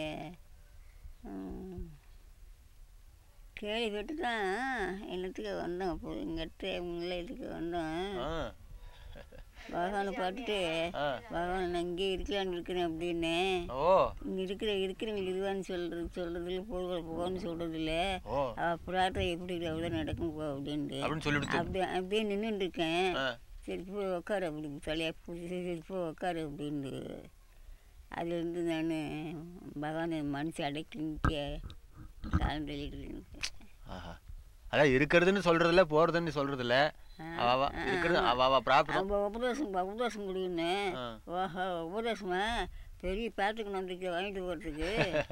ம், கேள்விப்பட்டு தான் என்னத்துக்கு வந்தோம் இப்போ எங்கிட்ட முல்லையத்துக்கு வந்தோம் ஆ, பகவானை பார்த்துட்டு ஆ. பகவான் நான் இங்கே இருக்கலான்னு இருக்கிறேன் அப்படின்னு ஓ இங்கே இருக்கிற இருக்கிறவங்க இதுவான்னு சொல்கிறது சொல்கிறதுல போக போகன்னு சொல்கிறதில்ல ஓ பிரார்த்தனை எப்படி அவ்வளோ நடக்கும் போ அப்படின்ட்டு அப்படின்னு சொல்லிடுத்து அப்படியே அப்படியே நின்றுட்டு இருக்கேன் ஆ, சரி போய் உட்காரு அப்படி தலையாக பிடிச்சி சரி போய் உட்காரு அப்படின்னு அதுலேருந்து நான் பகவானை மனசு அடக்கி நிற்க சாதம் சொல்லிட்டு ஆஹா அதான் இருக்கிறதுன்னு சொல்றதில்ல போறதுன்னு சொல்றதில்ல அவ அவ இருக்கிறது அவ அவ ப்ராப்ளம் அவங்க உபதேசம் உபதேசம் முடியுன்னு ஆ. ஓஹோ உபதேசமா பெரிய பாட்டுக்கு நம்பிக்கை வாங்கிட்டு போகிறதுக்கு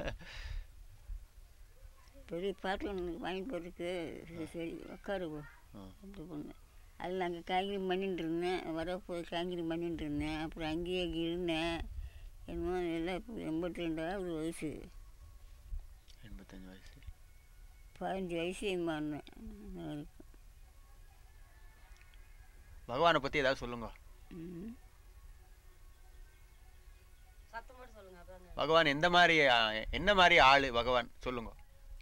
பெரிய பாட்டுக்கு நம்பிக்கை வாங்கிட்டு போகிறதுக்கு சரி சரி உட்காரு போ அப்படி பண்ணேன் அதில் அங்கே காய்கறி பண்ணிட்டு இருந்தேன் வர போய் காய்கறி பண்ணிட்டு இருந்தேன் அப்புறம் அங்கேயே இங்கே இருந்தேன் என்னமோ எல்லாம் இப்போ எண்பத்தி ரெண்டாவது வயசு எண்பத்தஞ்சு வயசு பதினஞ்சு வயசு என்னமோ இருந்தேன் பகவானை பத்தி ஏதாவது சொல்லுங்க ம். சத்தம் மட்டும் சொல்லுங்க அப்புறம் பகவான் எந்த மாதிரி ஆ, என்ன மாதிரி ஆளு பகவான் சொல்லுங்க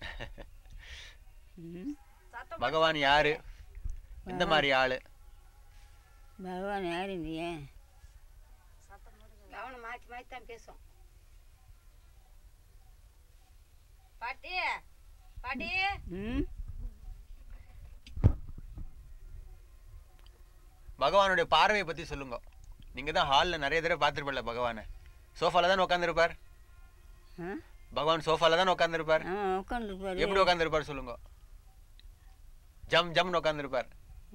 ம். பகவான் யாரு எந்த மாதிரி ஆளு பகவான் யார் இல்லையே கவனம் மாற்றி மாற்றி தான் பேசும் பாட்டி பாட்டி ம் பகவானுடைய பார்வையை பத்தி சொல்லுங்க நீங்க தான் ஹாலில் நிறைய தடவை பார்த்துருப்பல பகவானை சோஃபால தான் உட்காந்துருப்பார் ஆ பகவான் சோஃபால தான் உட்காந்துருப்பார் ஆ உட்காந்துருப்பாரு எப்படி உட்காந்துருப்பார் சொல்லுங்க ஜம் ஜம்னு உட்காந்துருப்பார்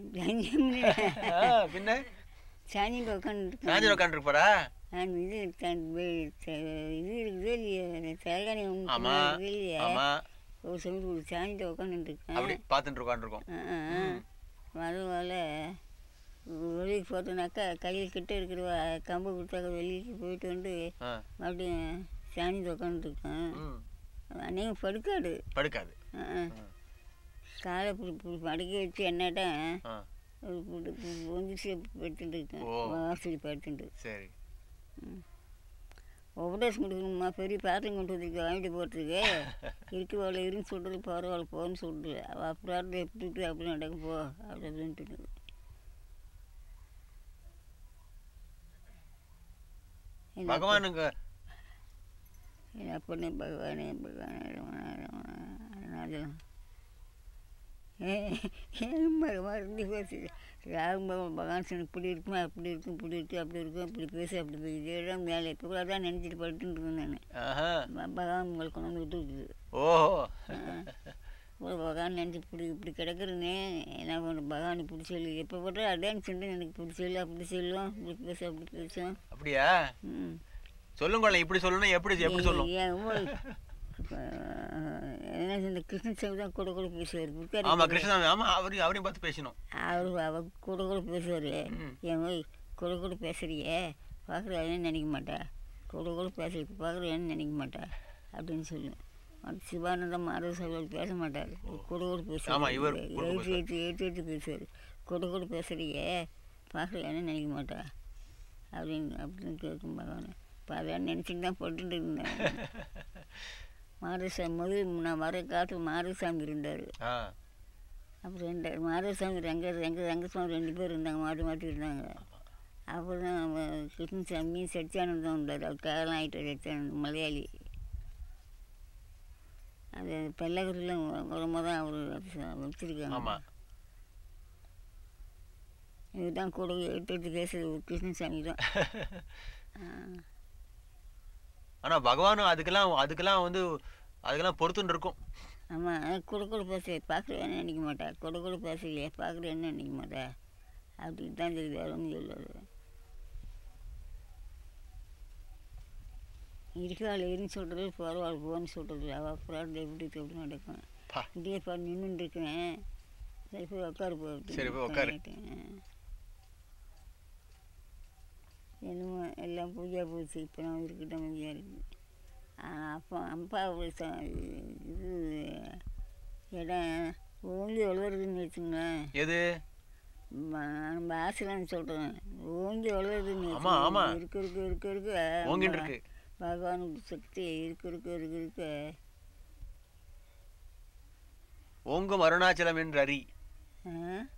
பின்ன சாஞ்சிட்டு உட்காந்துருப்பாரு சாஞ்சி உட்காந்துருப்பாரா அந்த இது தன் வே- த- இது இருக்குது இல்லையா தலைகாணி ஆமா இல்லையா ஆமா ஒரு சமயத்து ஒரு சாஞ்சிட்டு உட்காந்துருக்கேன் அப்படி பார்த்துட்டு உட்காந்துருக்கோம் வரவால வெளியே போட்டோன்னாக்கா கையில் கிட்ட இருக்கிற வ- கம்பு கொடுத்தாக்க வெளியே போயிட்டு வந்து ஆ மறுபடியும் சாஞ்சிட்டு உட்காந்துருக்கேன் ம் அன்னைக்கு படுக்காடு படுக்காது ஆ, ஆ. காலை இப்படி இப்படி படுக்க வச்சு என்னட்டா ஆ ஒரு இப்படி ஒந்திச்சு படுத்துட்டு இருக்கேன் ஓ. வாசல் படுத்துட்டு சரி உபதேசம் கொடுக்கணுமா பெரிய பாத்திரம் கொண்டு வந்து வாங்கிட்டு போகிறதுக்கு இருக்கு அவளை இருந்து சொல்கிறது பரவாயில்ல போன்னு சொல்லுது அவள் அப்புறம் எப்படி இருக்கு அப்படி நடக்க போ அப்படி அப்படின்ட்டு என்ன பகவானுக்கு என்ன பண்ணு பகவானே பகவானே ரமணா, ரமணா, அதனால மருந்து பேசு ராகும் பகவான் பகவான் சொன்ன இப்படி இருக்குமா அப்படி இருக்கும் இப்படி இருக்கு அப்படி இருக்கும் இப்படி பேசு அப்படி பேசு இதெல்லாம் மேலே இப்போ கூட தான் நினச்சிட்டு படுத்துட்டு இருந்தேன் ஆஹா நான் பகவான் உங்களுக்கு கொண்டு வந்து விட்டுருக்குது ஓஹோ ஒரு பகவான் நினச்சி இப்படி இப்படி கிடக்குறேனே என்ன பண்ண பகவான் இப்படி சொல்லு எப்போ போட்டால் அதான் சொன்னேன் எனக்கு இப்படி சொல்லு அப்படி சொல்லுவோம் இப்படி பேச அப்படி பேசுவோம் அப்படியா ம் சொல்லுங்களேன் இப்படி சொல்லணும் எப்படி எப்படி சொல்லும் ஏன் ஊர் என்ன இந்த கிருஷ்ணன் சாமி தான் கூட கூட பேசுவார் ஆமா கிருஷ்ணசாமி ஆமா அவரையும் அவரையும் பார்த்து பேசணும் அவர் அவர் கூட கூட பேசுவார் ம். என் ஓய் கூட கூட பேசுறியே பார்க்குறாருன்னு நினைக்க மாட்டா கூட கூட பேசுறது பார்க்குறேன்னு நினைக்க மாட்டா அப்படின்னு சொல்லும் அது சிவானந்தம் மாதவ செல்வல் பேச மாட்டார் கூட கூட ஆமா, பேசுவார் இவர் கூட கூட எழுத்து எழுத்து எழுத்து எழுத்து பேசுவார் கூட கூட பேசுறியே பார்க்குறேன்னு நினைக்க மாட்டா அப்படின்னு அப்படின்னு கேட்கும் பகவான் இப்போ அதான் நினச்சிட்டு தான் போட்டுட்டு இருந்தேன் மாரசாமி முதல் நான் வர காலத்தில் மாரசாமி இருந்தார் ஆ அப்புறம் ரெண்டு மாதவசாமி ரங்க ரங்க ரங்கசாமி ரெண்டு பேர் இருந்தாங்க மாற்றி மாற்றி இருந்தாங்க அப்புறம் அவன் கிருஷ்ணசாமி சச்சியானந்தம் இருந்தார் அவர் கேரளம் ஆகிட்டார் சச்சியானந்தம் மலையாளி அது பல்லகரில் ரொம்ப தான் அவர் வச்சுருக்காங்க ஆமா இதுதான் கூட எடுத்து எடுத்து பேசுறது கிருஷ்ணசாமி தான் ஆ. ஆனா பகவானும் அதுக்கெல்லாம் அதுக்கெல்லாம் வந்து அதுக்கெல்லாம் பொறுத்துன்னு இருக்கும் ஆமாம் கூட கூட பேச பார்க்குறேன்னு நினைக்க மாட்டா கூட கூட பேசலையே பார்க்குறேன்னு நினைக்க மாட்டா அப்படின்னு தான் தெரியுது வேற ஒன்றும் சொல்லாது இருக்காள் இருந்து சொல்கிறது பரவாயில்ல போன்னு சொல்கிறது அவள் அப்புறம் எப்படி எப்படி நடக்கும் பா. இப்படியே பாரு நின்றுட்டு இருக்கேன் சரி போய் உட்காரு போ அப்படின்னு சரி, போய் உட்காரு. உட்காந்துட்டேன். என்னமோ எல்லாம் பூஜா போச்சு இப்போ நான் இருக்கட்டும் அமைதியாக இருக்குது அப்போ அப்பா ஒரு ச- இது இடம் ஓங்கி வளருதுன்னு வச்சுங்களேன் எது ம- நம்ம ஆசைலாம் சொல்கிறேன் ஓங்கி வளருதுன்னு ஆமா, ஆமா. வச்சுக்கோங்க. இருக்க இருக்க இருக்க இருக்க ஓங்கின்னு இருக்கு பகவானுக்கு சக்தி இருக்க இருக்க இருக்க இருக்க ஓங்கும் அருணாச்சலம் என்று அறி ஆ?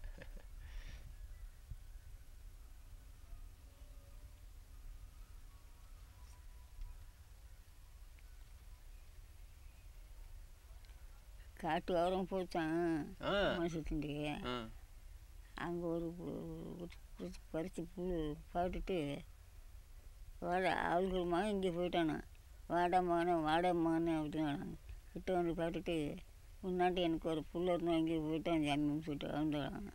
காட்டு ஓரம் போச்சான் ஆ மனுஷத்துண்டு ஆ. அங்கே ஒரு பறித்து புல் போட்டுட்டு வாட அவளுக்கு மகன் இங்கே போயிட்டானா வாடா மகனே வாடா மகனே அப்படின்னாங்க கிட்ட வந்து போட்டுட்டு முன்னாடி எனக்கு ஒரு புல் இருந்தால் இங்கே போயிட்டான் ஜாமின்னு சொல்லிட்டு வந்துடுறாங்க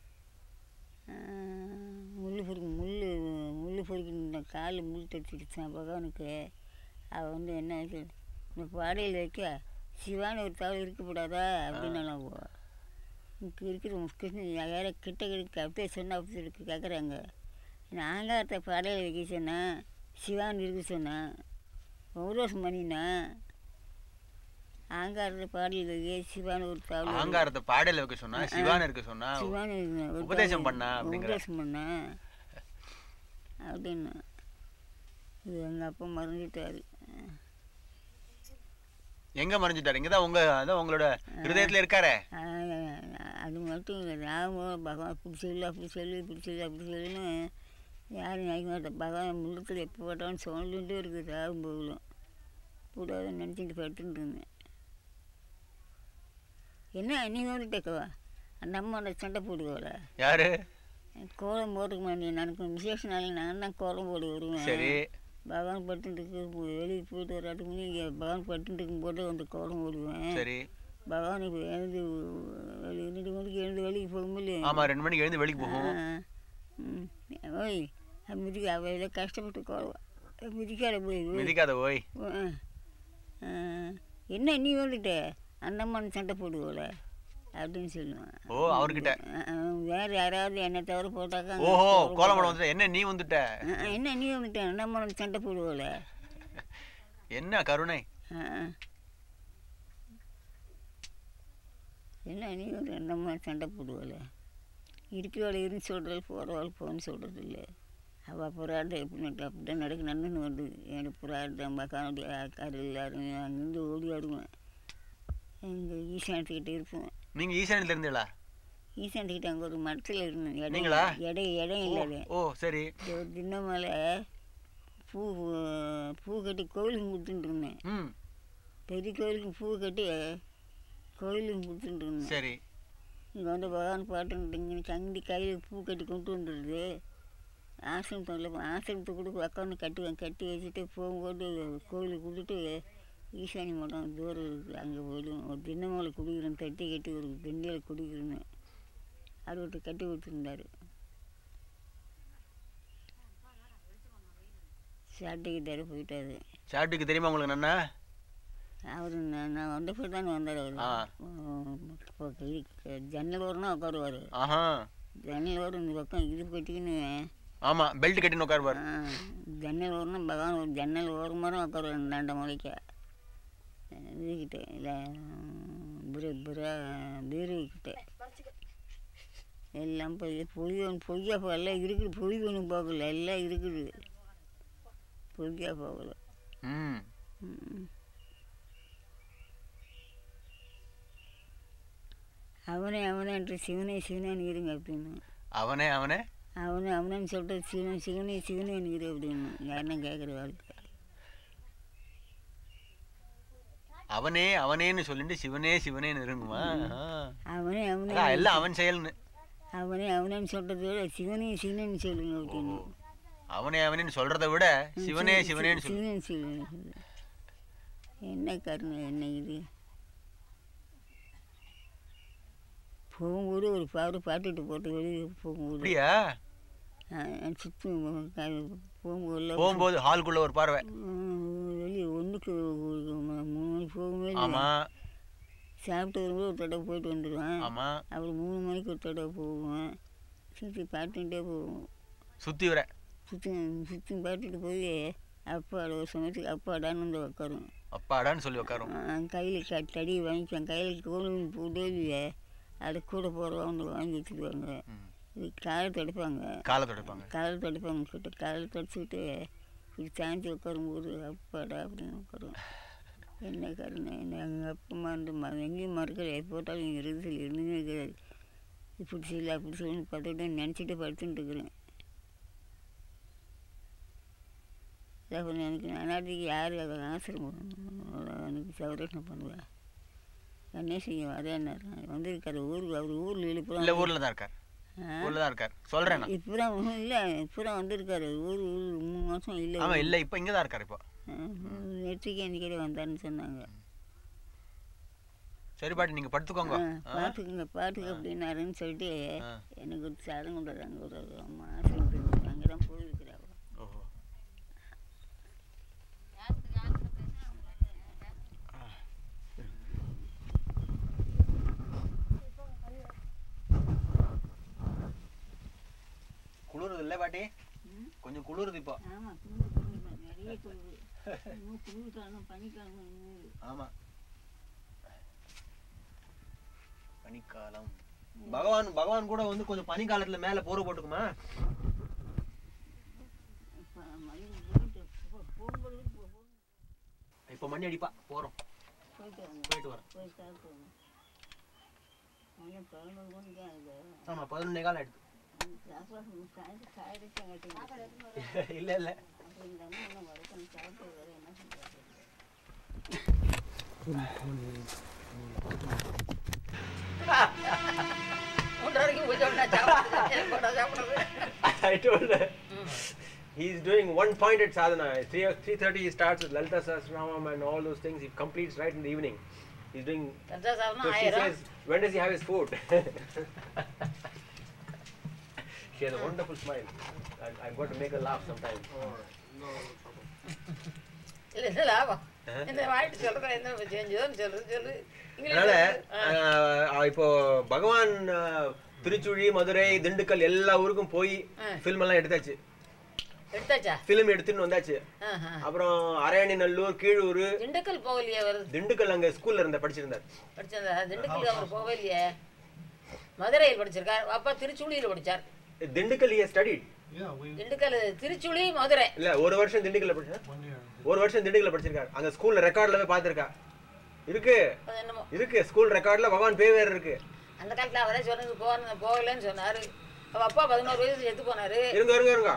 முள் பொறுக்கு முள் முள் பொறுக்கின்ற கால் முள் தச்சுடுச்சான் பகவானுக்கு அவள் வந்து என்ன ஆச்சு, இந்த பாடையில் வைக்க சிவான்னு ஒரு தவறு இருக்கக்கூடாதா அப்படின்னு நான் இங்கே இருக்கிற கிருஷ்ணன் யாரை கிட்ட கிட்ட அப்படியே சொன்னா அப்படி இருக்கு கேட்குறாங்க நாங்காரத்தை படையில் வைக்க சொன்னேன் சிவான் இருக்க சொன்னேன் உரோசம் பண்ணினேன் ஆங்காரத்தை பாடியில் வைக்க சிவான் ஒரு தவறு ஆங்காரத்தை பாடையில வைக்க சொன்னா சிவான் இருக்க சொன்னா சிவான் இருக்கு, ஒரு உபதேசம் தவறு. பண்ணா அப்படிங்கிற. உபதேசம் பண்ணேன் அப்படின்னு இது எங்கள் அப்பா மறந்துட்டாரு எங்க மறைஞ்சிட்டாரு இங்கதான் உங்க அதான் உங்களோட ஹிருதயத்துல இருக்காரே ஆஹ் அது மட்டும் இல்லை ராம பகவான் இப்படி சொல்லு அப்படி சொல்லு இப்படி சொல்லு அப்படி சொல்லுன்னு யாரும் நினைக்க மாட்டேன் பகவான் முள்ளத்தில் எப்போ போட்டாலும் சொல்லிகிட்டே இருக்குது ராகும் போகலும் கூடாதுன்னு நினச்சிட்டு படுத்துட்டு இருந்தேன் என்ன நீ வந்துட்டக்கவா அந்த அம்மாவோட சண்டை போடுவாள யாரு கோலம் போட்டுக்க மாட்டேன் எனக்கு விசேஷ நாளைக்கு நான் தான் கோலம் போட்டு வருவேன் சரி பகவான் பட்டுக்கு வெளியே போயிட்டு வராதுக்கு முன்னாடி இங்கே பகவான் பட்டுக்கு போட்டு வந்து கோலம் போடுவேன் சரி பகவான் இப்போ எழுந்து வெளி ரெண்டு மணிக்கு எழுந்து வெளியே போகும்போது ஆமா ரெண்டு மணிக்கு எழுந்து வெளிக்கு போகும் ம் ஓய் மிதிக்க அவள் கஷ்டப்பட்டு கோலம் மிதிக்காத போய் மிதிக்காத ஓய் ஆ. ஆ. என்ன நீ வந்துட்ட அந்த அம்மான் சண்டை போடுவோல அப்படின்னு சொல்லுவான் ஓ அவர்கிட்ட ஆ, ஆ, வேற யாராவது என்னை தவிர போட்டாக்கா அங்க ஓஹோ கோலம் கோலம் போட போடுவான். வந்துட்ட என்ன நீ வந்துட்ட ஆ, ஆ, என்ன நீ வந்துட்ட அந்த அம்மான் சண்டை போடுவோல என்ன கருணை ஆ. என்ன நீ வந்து அந்த அம்மா சண்டை போடுவோல இருக்கிறவளை இருந்து சொல்கிறது போகிறவள் போன்னு சொல்கிறது இல்லை அவள் புறாட்ட எப்படி அப்படி தான் நடக்கு நடந்துன்னு வந்து எனக்கு புறாட்ட மக்கானுடைய அக்காரு எல்லாரும் அங்கேருந்து ஓடி வருவேன் எங்கள் ஈசானத்துக்கிட்ட இருப்பேன் நீங்க ஈசானில இருந்தீங்களா ஈசானத்துக்கிட்ட அங்கே ஒரு மரத்தில் இருந்தேன் இடம் நீங்களா? இடம் இடம் ஓ, இல்லாத ஓ சரி ஒரு தின்ன மேலே பூ பூ கட்டி கோயிலுக்கு கொடுத்துட்டு இருந்தேன் ம் பெரிய கோயிலுக்கு பூ கட்டி கோயிலுக்கு கொடுத்துட்டு இருந்தேன் சரி இங்கே வந்து பகவான் பாட்டுங்க சங்கி கையில் பூ கட்டி கொண்டு வந்துடுது ஆசிரமத்தில் ஆசிரமத்தை கூட உட்காந்து கட்டுவேன் கட்டி வச்சுட்டு போகும்போது கோயிலுக்கு கொடுத்துட்டு ஈசானி மடம் தூரம் இருக்குது அங்கே போயிடும் ஒரு தினமலை குடிக்கிறேன் தட்டி கட்டி ஒரு வெண்ணியில் குடிக்கிறேன்னு அது விட்டு கட்டி கொடுத்துருந்தாரு சாப்பிட்டுக்கிட்டாரு போயிட்டாரு சாப்பிட்டுக்கு தெரியுமா உங்களுக்கு நன்னா அவர் நான் நான் வந்த போய் தானே வந்தார் அவர் ஆ. இப்போ கை- ஜன்னல் ஓரம்னா உட்காருவார் ஆஹா ஜன்னல் ஓரம் இந்த பக்கம் இது கட்டிக்கின்னு ஆமா பெல்ட் கட்டின்னு உட்காருவார் ஆ, ஜன்னல் ஓரம்னா பகவான் ஒரு ஜன்னல் ஓரமாக தான் உட்காருவார் இந்தாண்ட முளைக்க இதுக்கிட்ட இல்லை புர புர பீருக்கிட்ட எல்லாம் போய் பொய் ஒன்று பொய்யா போ எல்லாம் இருக்குது பொய் ஒன்றும் போகல எல்லாம் இருக்குது பொய்யா போகல ம் ம். அவனே அவனே என்று சிவனே சிவனேன்னு இருங்க அப்படின்னு அவனே அவனே அவனே அவனேன்னு சொல்லிட்டு சிவன் சிவனே சிவனேன்னு இரு அப்படின்னு யாருன்னா கேட்குற வாழ்க்கை அவனே அவனேன்னு சொல்லிட்டு சிவனே சிவனேன்னு இருங்குமா ஆ. அவனே அவனே அதான் எல்லாம் அவன் செயல்னு அவனே அவனேன்னு சொல்கிறத விட சிவனே சிவனேன்னு சொல்லுங்க அப்படின்னு அவனே அவனேன்னு சொல்றத விட சிவனே சிவனேன்னு சொல்லு சிவனே சிவனேன்னு சொல்லு என்ன கருணை என்ன இது போகும்போது ஒரு பாரு பாட்டுட்டு போட்டு வெளியே போகும்போது அப்படியா சுற்றும் போகும்போது போகும்போது ஹால்குள்ள ஒரு பார்வை வெளியே ஒன்றுக்கு மூணு மணிக்கு போகும்போது ஆமா சாப்பிட்டு வரும்போது ஒரு தடவை போயிட்டு வந்துடுவேன் ஆமா அப்புறம் மூணு மணிக்கு ஒரு தடவை போவேன் சுற்றி பாட்டுக்கிட்டே போவோம் சுத்தி வர சுற்றி சுற்றி பாட்டுட்டு போய் அப்பாட ஒரு சமயத்துக்கு அப்பாடான்னு வந்து உட்காரும் அப்பாடான்னு சொல்லி உட்காரும் கையில் க தடி வாங்கிக்குவேன் கையில் கோலும் உதவியை அது கூட போகிறவங்க வாங்கி வச்சுக்குவாங்க ம். இது காலை தடுப்பாங்க காலை துடைப்பாங்க காலை தடுப்பாங்க கிட்ட காலை தடிச்சுக்கிட்டு இது சாஞ்சி உட்காரும்போது அப்பாடா அப்படின்னு உட்காரும் என்ன கருணை என்ன எங்கள் அப்பா அம்மா வந்து ம எங்கேயும் மறக்கல எப்போ போட்டாலும் எங்கள் இருதல் இருந்துமே இருக்கிறாரு இப்படி சொல்லி அப்படி சொல்லி பார்த்துக்கிட்டு நினச்சிட்டு படுத்துட்டு இருக்கிறேன் அப்புறம் எனக்கு அனாதைக்கு யார் அதை ஆசிரமம் எனக்கு சௌரட்சம் பண்ணுவா என்ன செய்ய வரேன்னாரு வந்திருக்காரு ஊருக்கு அவர் ஊரில் இல்ல எழுப்புறோம் ஊர்ல தான் இருக்கார் ஊர்ல தான் இருக்கார் சொல்றேன் நான் இப்போதான் இல்லை இப்போதான் வந்திருக்காரு ஊர் ஊர் மூணு மாதம் இல்லை ஆமா இல்ல இப்ப இங்க தான் இருக்கார் இப்போ நெற்றிக்கு அன்றைக்கே வந்தாருன்னு சொன்னாங்க சரி பாட்டி நீங்க படுத்துக்கோங்க ஆ, ஆ? பாட்டுக்குங்க பாட்டுக்கு அப்படின்னாருன்னு சொல்லிட்டு ஆ. எனக்கு ஒரு சடங்கு விடுறது அங்கே ஒரு அம்மா ஆசிரியர் அங்கே தான் போயிருக்கிறாங்க ஓஹோ குளிருது இல்ல பாட்டி கொஞ்சம் குளிருது இப்போ ஆமாம் குளிர் குளிர் நிறைய குளிர் இன்னும் குளிர் காலம் பனிக்காலம் இன்னும் ஆமா பனிக்காலம் பகவான் பகவான் கூட வந்து கொஞ்சம் பனிக்காலத்துல மேல போர்வை போட்டுக்குமா இப்போ மழை போயிட்டு போ- போகும்போது போ- போ- இப்ப மணி அடிப்பா போறோம் போயிட்டு வாங்க போயிட்டு வரேன் போய் சாப்பிட்டு மணி பதினோரு மணிக்கு ஆகுது ஆமா பதினொன்னே காலம் ஆயிடுது சாப்பாடு சாயந்தரம் சாயடிச்சு கட்டி இல்ல இல்ல அப்படி இந்த அம்மா இன்னும் வரைக்கும் சாப்பிட்டு வேறு என்ன பண்ணுறது ஒன்றரை வரைக்கும் பூஜை பண்ணா சாப்பிட்டு போட்டா சாப்பிடுறது I told her. He's doing one pointed sadhana. Three three thirty he starts with Lalita Sahasranamam and all those things. He completes right in the evening. He's doing. கஞ்சா சாப்பிடணும் So she ஆயிரம் says, when does he have his food? she has a wonderful smile. I, I'm going to make her laugh sometime. Alright, no trouble. இல்ல என்ன லாபம் ஆ. இந்த வாயிட்டு சொல்றத என்ன செஞ்சதுன்னு சொல்லு சொல்லு அதனால இங்கிலீஷ் ஆஹ், இப்போ பகவான் ஆஹ், திருச்சுழி மதுரை திண்டுக்கல் எல்லா ஊருக்கும் போய் ஆ. ஃபில்ம் எல்லாம் எடுத்தாச்சு எடுத்தாச்சா ஃபிலிம் எடுத்துன்னு வந்தாச்சு ஆஹா. அப்புறம் அரையாணி நல்லூர் கீழூர் திண்டுக்கல் போகலையே அவர் திண்டுக்கல் அங்க ஸ்கூல்ல இருந்த படிச்சிருந்தார் படிச்சிருந்தா திண்டுக்கல் அவர் போகவே இல்லையே மதுரையில் படிச்சிருக்கார் அப்பா திருச்சுழியில் படிச்சார் Dindigul he has studied Yeah, we Dindigul Tiruchuli Madurai இல்ல ஒரு வருஷம் திண்டுக்கல்ல படிச்சா one year. ஒரு வருஷம் திண்டுக்கல்ல படிச்சிருக்காரு அங்க ஸ்கூல்ல ரெக்கார்ட்ல போய் பார்த்திருக்கா இருக்கு அது என்னமோ இருக்கு ஸ்கூல் ரெக்கார்ட்ல பகவான் பேர் வேற இருக்கு அந்த காலத்துல அவரே சொன்னது போன போகலன்னு சொன்னாரு அவ அப்பா பதினோரு வயசு செத்து போனாரு இருங்க இருங்க இருங்க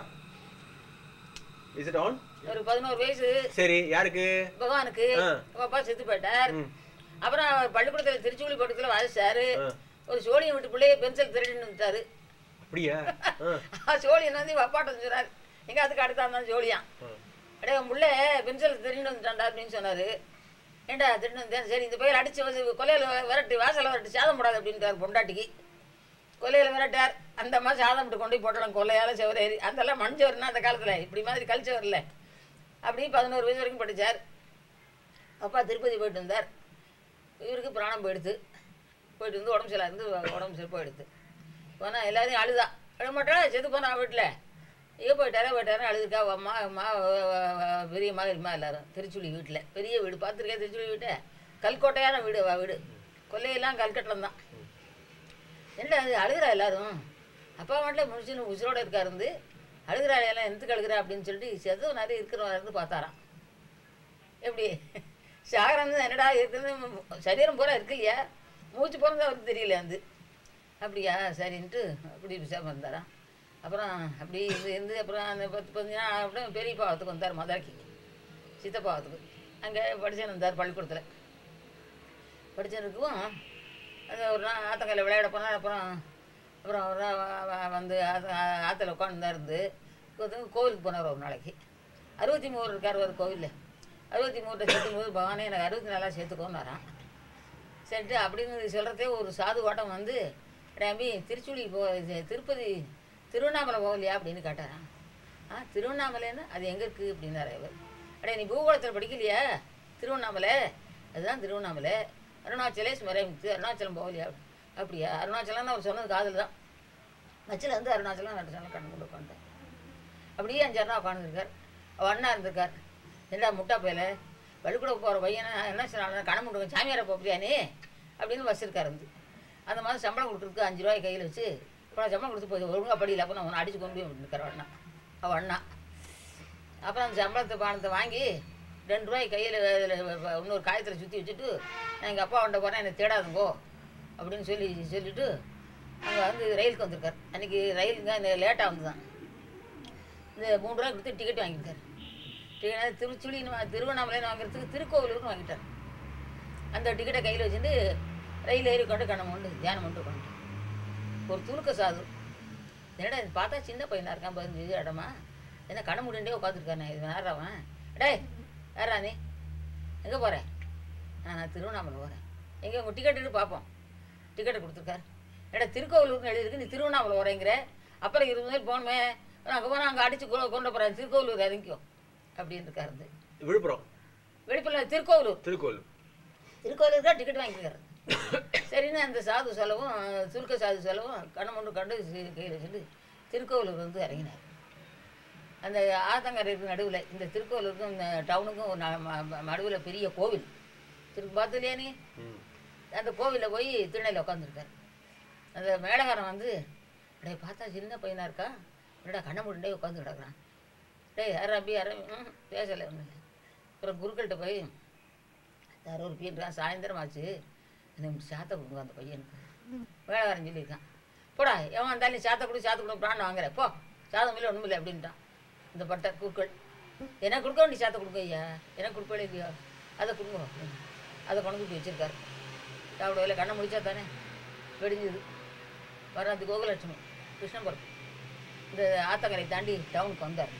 இஸ் இட் ஆன் ஒரு பதினோரு வயசு சரி யாருக்கு பகவானுக்கு ஆ. அவ அப்பா செத்து போயிட்டார் ம். அப்புறம் அவர் பள்ளிக்கூடத்துல திருச்சுழி பக்கத்துல வாசிச்சாரு ஆ. ஒரு சோழியம் விட்டு பிள்ளைய பென்சில் திருடின்னு வந்துட்டாரு அப்படியா ஆ. சோழியன் வந்து இவ அப்பாட்ட சொன்னாரு எங்க அதுக்கு அடுத்தா இருந்தாலும் சோழியான் ஆ. அடே உன் புள்ள பென்சில் திருடின்னு வந்துட்டான்டா அப்படின்னு சொன்னாரு ஏண்டா திருடின்னு வந்தேன் சரி இந்த பையன் அடிச்சு வந்து கொலையில விரட்டு வாசல்ல விரட்டு சாதம் போடாது அப்படின்ட்டார் பொண்டாட்டிக்கு கொல்லையில விரட்டார் அந்த மாதிரி சாதம் விட்டு கொண்டு போய் போட்டலாம் கொல்லையால செவரேறி அதெல்லாம் மண் செவருன்னா அந்த காலத்துல இப்படி மாதிரி கல் செவரில் அப்படி பதினோரு வயசு வரைக்கும் படிச்சார் அப்பா திருப்பதி போயிட்டு வந்தார் இவருக்கு பிராணம் போயிடுது போயிட்டு வந்து உடம்பு சரியில்லை இருந்து உடம்பு சரி போயிடுது போனால் எல்லாரையும் அழுதா அழ மாட்டாளா செத்து போனா வீட்டில் எங்கே போயிட்டாரே போயிட்டாரே அழுதுக்கா அவ அம்மா அம்மா அவ- அவ- அவ பெரிய மகரிமா எல்லாரும் திருச்சுழி வீட்டில் பெரிய வீடு பார்த்துருக்கேன் திருச்சுழி வீட்டை கல்கோட்டையான வீடு அவ வீடு கொல்லையெல்லாம் கல்கட்டலம் தான் என்ன அது அழுகிறா எல்லாரும் அப்பா மட்டும் முடிச்சுன்னு உசுரோட இருக்கா இருந்து அழுகிறா எல்லாம் எந்தக்கு அழுகிறா அப்படின்னு சொல்லிட்டு செதவு நிறைய இருக்கிறவங்க இருந்து பார்த்தாராம் எப்படி சாகரம் என்னடா இருக்குது சரீரம் பூரா இருக்கு இல்லையா மூச்சு போகிறது அவருக்கு தெரியல வந்து அப்படியா சரின்ட்டு அப்படி விசாரம் இருந்தாராம் அப்புறம் அப்படி இருந்து இருந்து அப்புறம் அந்த பத்து பதினஞ்சு நாள் அப்புறம் பெரிய பாவத்துக்கு வந்தார் மதுரைக்கு சித்தப்பாவத்துக்கு அங்கே படிச்சுன்னு இருந்தார் பள்ளிக்கூடத்தில் படிச்சிருக்கவும் அது ஒரு நாள் ஆத்தங்கரையில் விளையாட போனார் அப்புறம் அப்புறம் ஒரு நாள் வ- வ- வந்து ஆத்த- ஆற்றுல உட்காந்து இருந்து கோவிலுக்கு போனார் ஒரு நாளைக்கு அறுபத்தி மூணு இருக்கார் ஒரு கோவிலில் அறுபத்தி மூணு சேர்த்தும் போது பகவானே எனக்கு அறுபத்தி நாலாக சேர்த்துக்கோன்னாரான் சரிட்டு அப்படின்னு சொல்கிறதே ஒரு சாது ஓட்டம் வந்து ரம்பி திருச்சுழி போ இது திருப்பதி திருவண்ணாமலை போகலையா அப்படின்னு கேட்டாராம் ஆ திருவண்ணாமலைன்னா அது எங்கே இருக்குது அப்படின்னாரு இவர் அடே நீ பூகோளத்தில் படிக்கலையா திருவண்ணாமலை அதுதான் திருவண்ணாமலை அருணாச்சலேஸ் மறைமுத்து அருணாச்சலம் போகலையா அப்படியா அருணாச்சலம்னு அவர் சொன்னது காதில் தான் மச்சில் வந்து அருணாச்சலம் நடுச்சலம் கண்ணு கொண்டு உட்காந்துட்டேன் அப்படியே அஞ்சு அண்ணா உட்காந்துருக்கார் அவள் அண்ணா இருந்திருக்கார் என்னடா முட்டா பையல பள்ளிக்கூட போகிற பையனை என்ன சொன்னாலும் கண முட்டுங்க சாமியாரை போப்பியா நீ அப்படின்னு வச்சிருக்காரு வந்து அந்த மாதிரி சம்பளம் கொடுத்துருக்கு அஞ்சு ரூபாய் கையில் வச்சு இப்போ சம்பளம் கொடுத்து போய் ஒழுங்காக படியில அப்போ நான் உன்னை அடிச்சு கொண்டு போய் விட்டுருக்கார் அண்ணா அவள் அண்ணா அப்புறம் அந்த சம்பளத்தை பணத்தை வாங்கி ரெண்டு ரூபாய் கையில் இன்னொரு காயத்தில் சுற்றி வச்சுட்டு நான் எங்கள் அப்பா வண்ட போகிறேன் என்னை தேடாதுங்கோ அப்படின்னு சொல்லி சொல்லிட்டு அங்கே வந்து ரயிலுக்கு வந்திருக்கார் அன்றைக்கி ரயிலுங்க இந்த லேட்டாக வந்து தான் இந்த மூணு ரூபாய் கொடுத்து டிக்கெட் வாங்கியிருக்காரு டிக்கெட் திருச்சுழின்னு திருவண்ணாமலைன்னு வாங்குறதுக்கு திருக்கோவிலூர்னு வாங்கிட்டார் அந்த டிக்கெட்டை கையில் வச்சுட்டு ரயில் ஏறி கொண்டு கண்ணம் கொண்டு தியானம் கொண்டு கொண்டு ஒரு துணுக்க சாது என்னடா இது பார்த்தா சின்ன பையனாக இருக்கான் பதினஞ்சு இடமா என்ன கண்ண முடிண்டே உட்காந்துருக்கானே இது யாரா அவன் டேய் யாரா நீ எங்கே போகிறேன் நான் திருவண்ணாமலை போகிறேன் எங்கே உங்கள் டிக்கெட்டு பார்ப்போம் டிக்கெட்டை கொடுத்துருக்காரு ஏடா திருக்கோவிலூர்னு எழுதிருக்கு நீ திருவண்ணாமலை வரேங்கிற அப்புறம் இருபது நாள் போகணுமே அங்கே போனால் அங்கே அடித்து கொண்டு போகிறேன் திருக்கோவிலூர் இறங்கிக்கோ அப்படின்னு இருக்காரு வந்து. விழுப்புரம் விழுப்புரம் திருக்கோவிலூர் திருக்கோவில் திருக்கோவிலுக்கு தான் டிக்கெட் வாங்கிக்கிறாரு சரின்னு அந்த சாது செலவும் சுருக்க சாது செலவும் கண்ணை மொண்டு கண்டு சி- கையில் வச்சுட்டு திருக்கோவிலூர் வந்து இறங்கினார் அந்த ஆத்தங்கரை இருக்கு நடுவில் இந்த திருக்கோவிலூருக்கும் இந்த டவுனுக்கும் நடுவில் பெரிய கோவில் திரு பார்த்துலையா நீ ம். அந்த கோவிலில் போய் திருநெல்வேலியில் உட்காந்துருக்காரு அந்த மேடகாரன் வந்து டேய் பார்த்தா சின்ன பையனாக இருக்கா என்னடா கண்ணை மூடிண்டே உட்காந்து கிடக்குறான் டேய் யார் அப்படி யாரும் ம், பேசலை ஒன்றும் இல்லை அப்புறம் குருக்கள்கிட்ட போய் யாரோ ஒரு பீன்றான் சாயந்தரம் ஆச்சு எனக்கு சாத்த கொடுங்க அந்த பையனுக்கு வேலைக்காரன் சொல்லியிருக்கான் போடா எவன் வந்தாலும் நீ சாத்த கொடு சாத்த கொடு பிராணம் வாங்குற போ சாதம் இல்லை ஒன்றும் இல்லை அப்படின்ட்டான் இந்த பட்டை குருக்கள் எனக்கு கொடுக்க வேண்டிய சாத்த கொடுங்க ஐயா எனக்கு கொடுக்கவே இல்லையா அதை கொடுங்க அப்படின்னு. அதை கொண்டு போய் வச்சிருக்காரு சாப்பிட வேலை கண்ணை முடிச்சா தானே வெடிஞ்சது வர அந்த கோகுலட்சுமி கிருஷ்ணபுரம் இந்த ஆத்தங்கரை தாண்டி டவுனுக்கு வந்தார்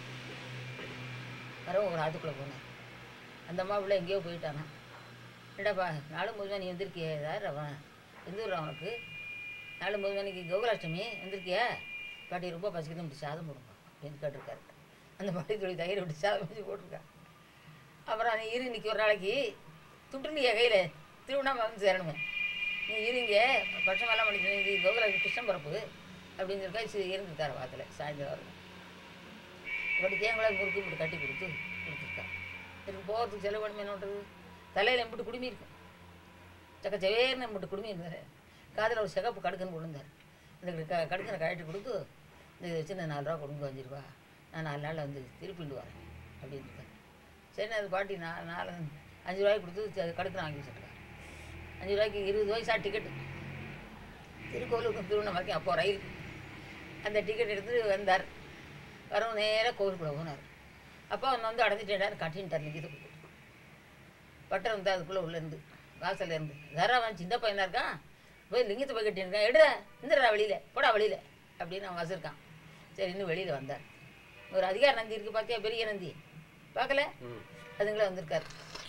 வரவும் ஒரு ஆத்துக்குள்ளே போனார் அந்த அம்மா உள்ள எங்கேயோ போயிட்டானா என்னடாப்பா நாலு முதுமணி வந்திருக்கியே யார் அவன் எந்த ஊர் அவனுக்கு நாலு முதுமணிக்கு கோகுலாஷ்டமி வந்திருக்கியா பாட்டி ரொம்ப பசிக்குது இப்படி சாதம் போடுங்க அப்படின்னு கேட்டிருக்காரு அந்த பாட்டி தொழில் தயிர் விட்டு சாதம் வச்சு போட்டிருக்கா அப்புறம் நீ இரு இன்னைக்கு ஒரு நாளைக்கு துட்டுனிய கையில் திருவண்ணாமலை வந்து சேரணுமே நீ இருங்க பட்சமெல்லாம் பண்ணிக்கணும் இது கோகுல கிருஷ்ணன் பிறப்பு அப்படின்னு சொல்லி சரி இருந்திருக்காரு வாத்தில் சாயந்தரம் வரும் இப்படி தேங்காய் முறுக்கு இப்படி கட்டி கொடுத்து கொடுத்துருக்கா இதுக்கு போகிறதுக்கு செலவு பண்ணி என்ன பண்ணுறது தலையில் எம்பிட்டு குடுமி இருக்கும் சக்க செவேர்னு எம்பிட்டு குடுமி இருந்தார் காதில் ஒரு சிகப்பு கடுக்குன்னு கொண்டு இந்த க கடுக்கனை கழட்டி கொடுத்து இந்த சின்ன நாலு ரூபா கொடுங்க அஞ்சு ரூபா நான் நாலு நாளில் வந்து திருப்பிட்டு வரேன் அப்படின்னு இருக்காரு சரி அது பாட்டி நான் நாலு அஞ்சு ரூபாய்க்கு கொடுத்து அது கடுக்கனை வாங்கி வச்சுருக்கேன் அஞ்சு ரூபாய்க்கு இருபது வயசா டிக்கெட்டு திருக்கோவிலுக்கு திருவண்ணாமலைக்கு அப்போ ரயில் அந்த டிக்கெட் எடுத்து வந்தார் வரவும் நேராக கோவிலுக்குள்ளே போனார் அப்போ அவன் வந்து அடைஞ்சிட்டேன் கட்டின்ட்டார் லிங்கத்தை கொடுத்து பட்டர் வந்து அதுக்குள்ளே உள்ளேருந்து வாசல்ல இருந்து வேற அவன் சின்ன பையனாக இருக்கான் போய் லிங்கத்தை போய் கட்டியிருக்கான் எடுடா இந்துடா வெளியில் போடா வெளியில் அப்படின்னு அவன் வசிருக்கான் சரி இன்னும் வெளியில் வந்தார் ஒரு அதிகார நந்தி இருக்குது பார்த்தியா பெரிய நந்தி பார்க்கல ம் அதுங்களே வந்திருக்காரு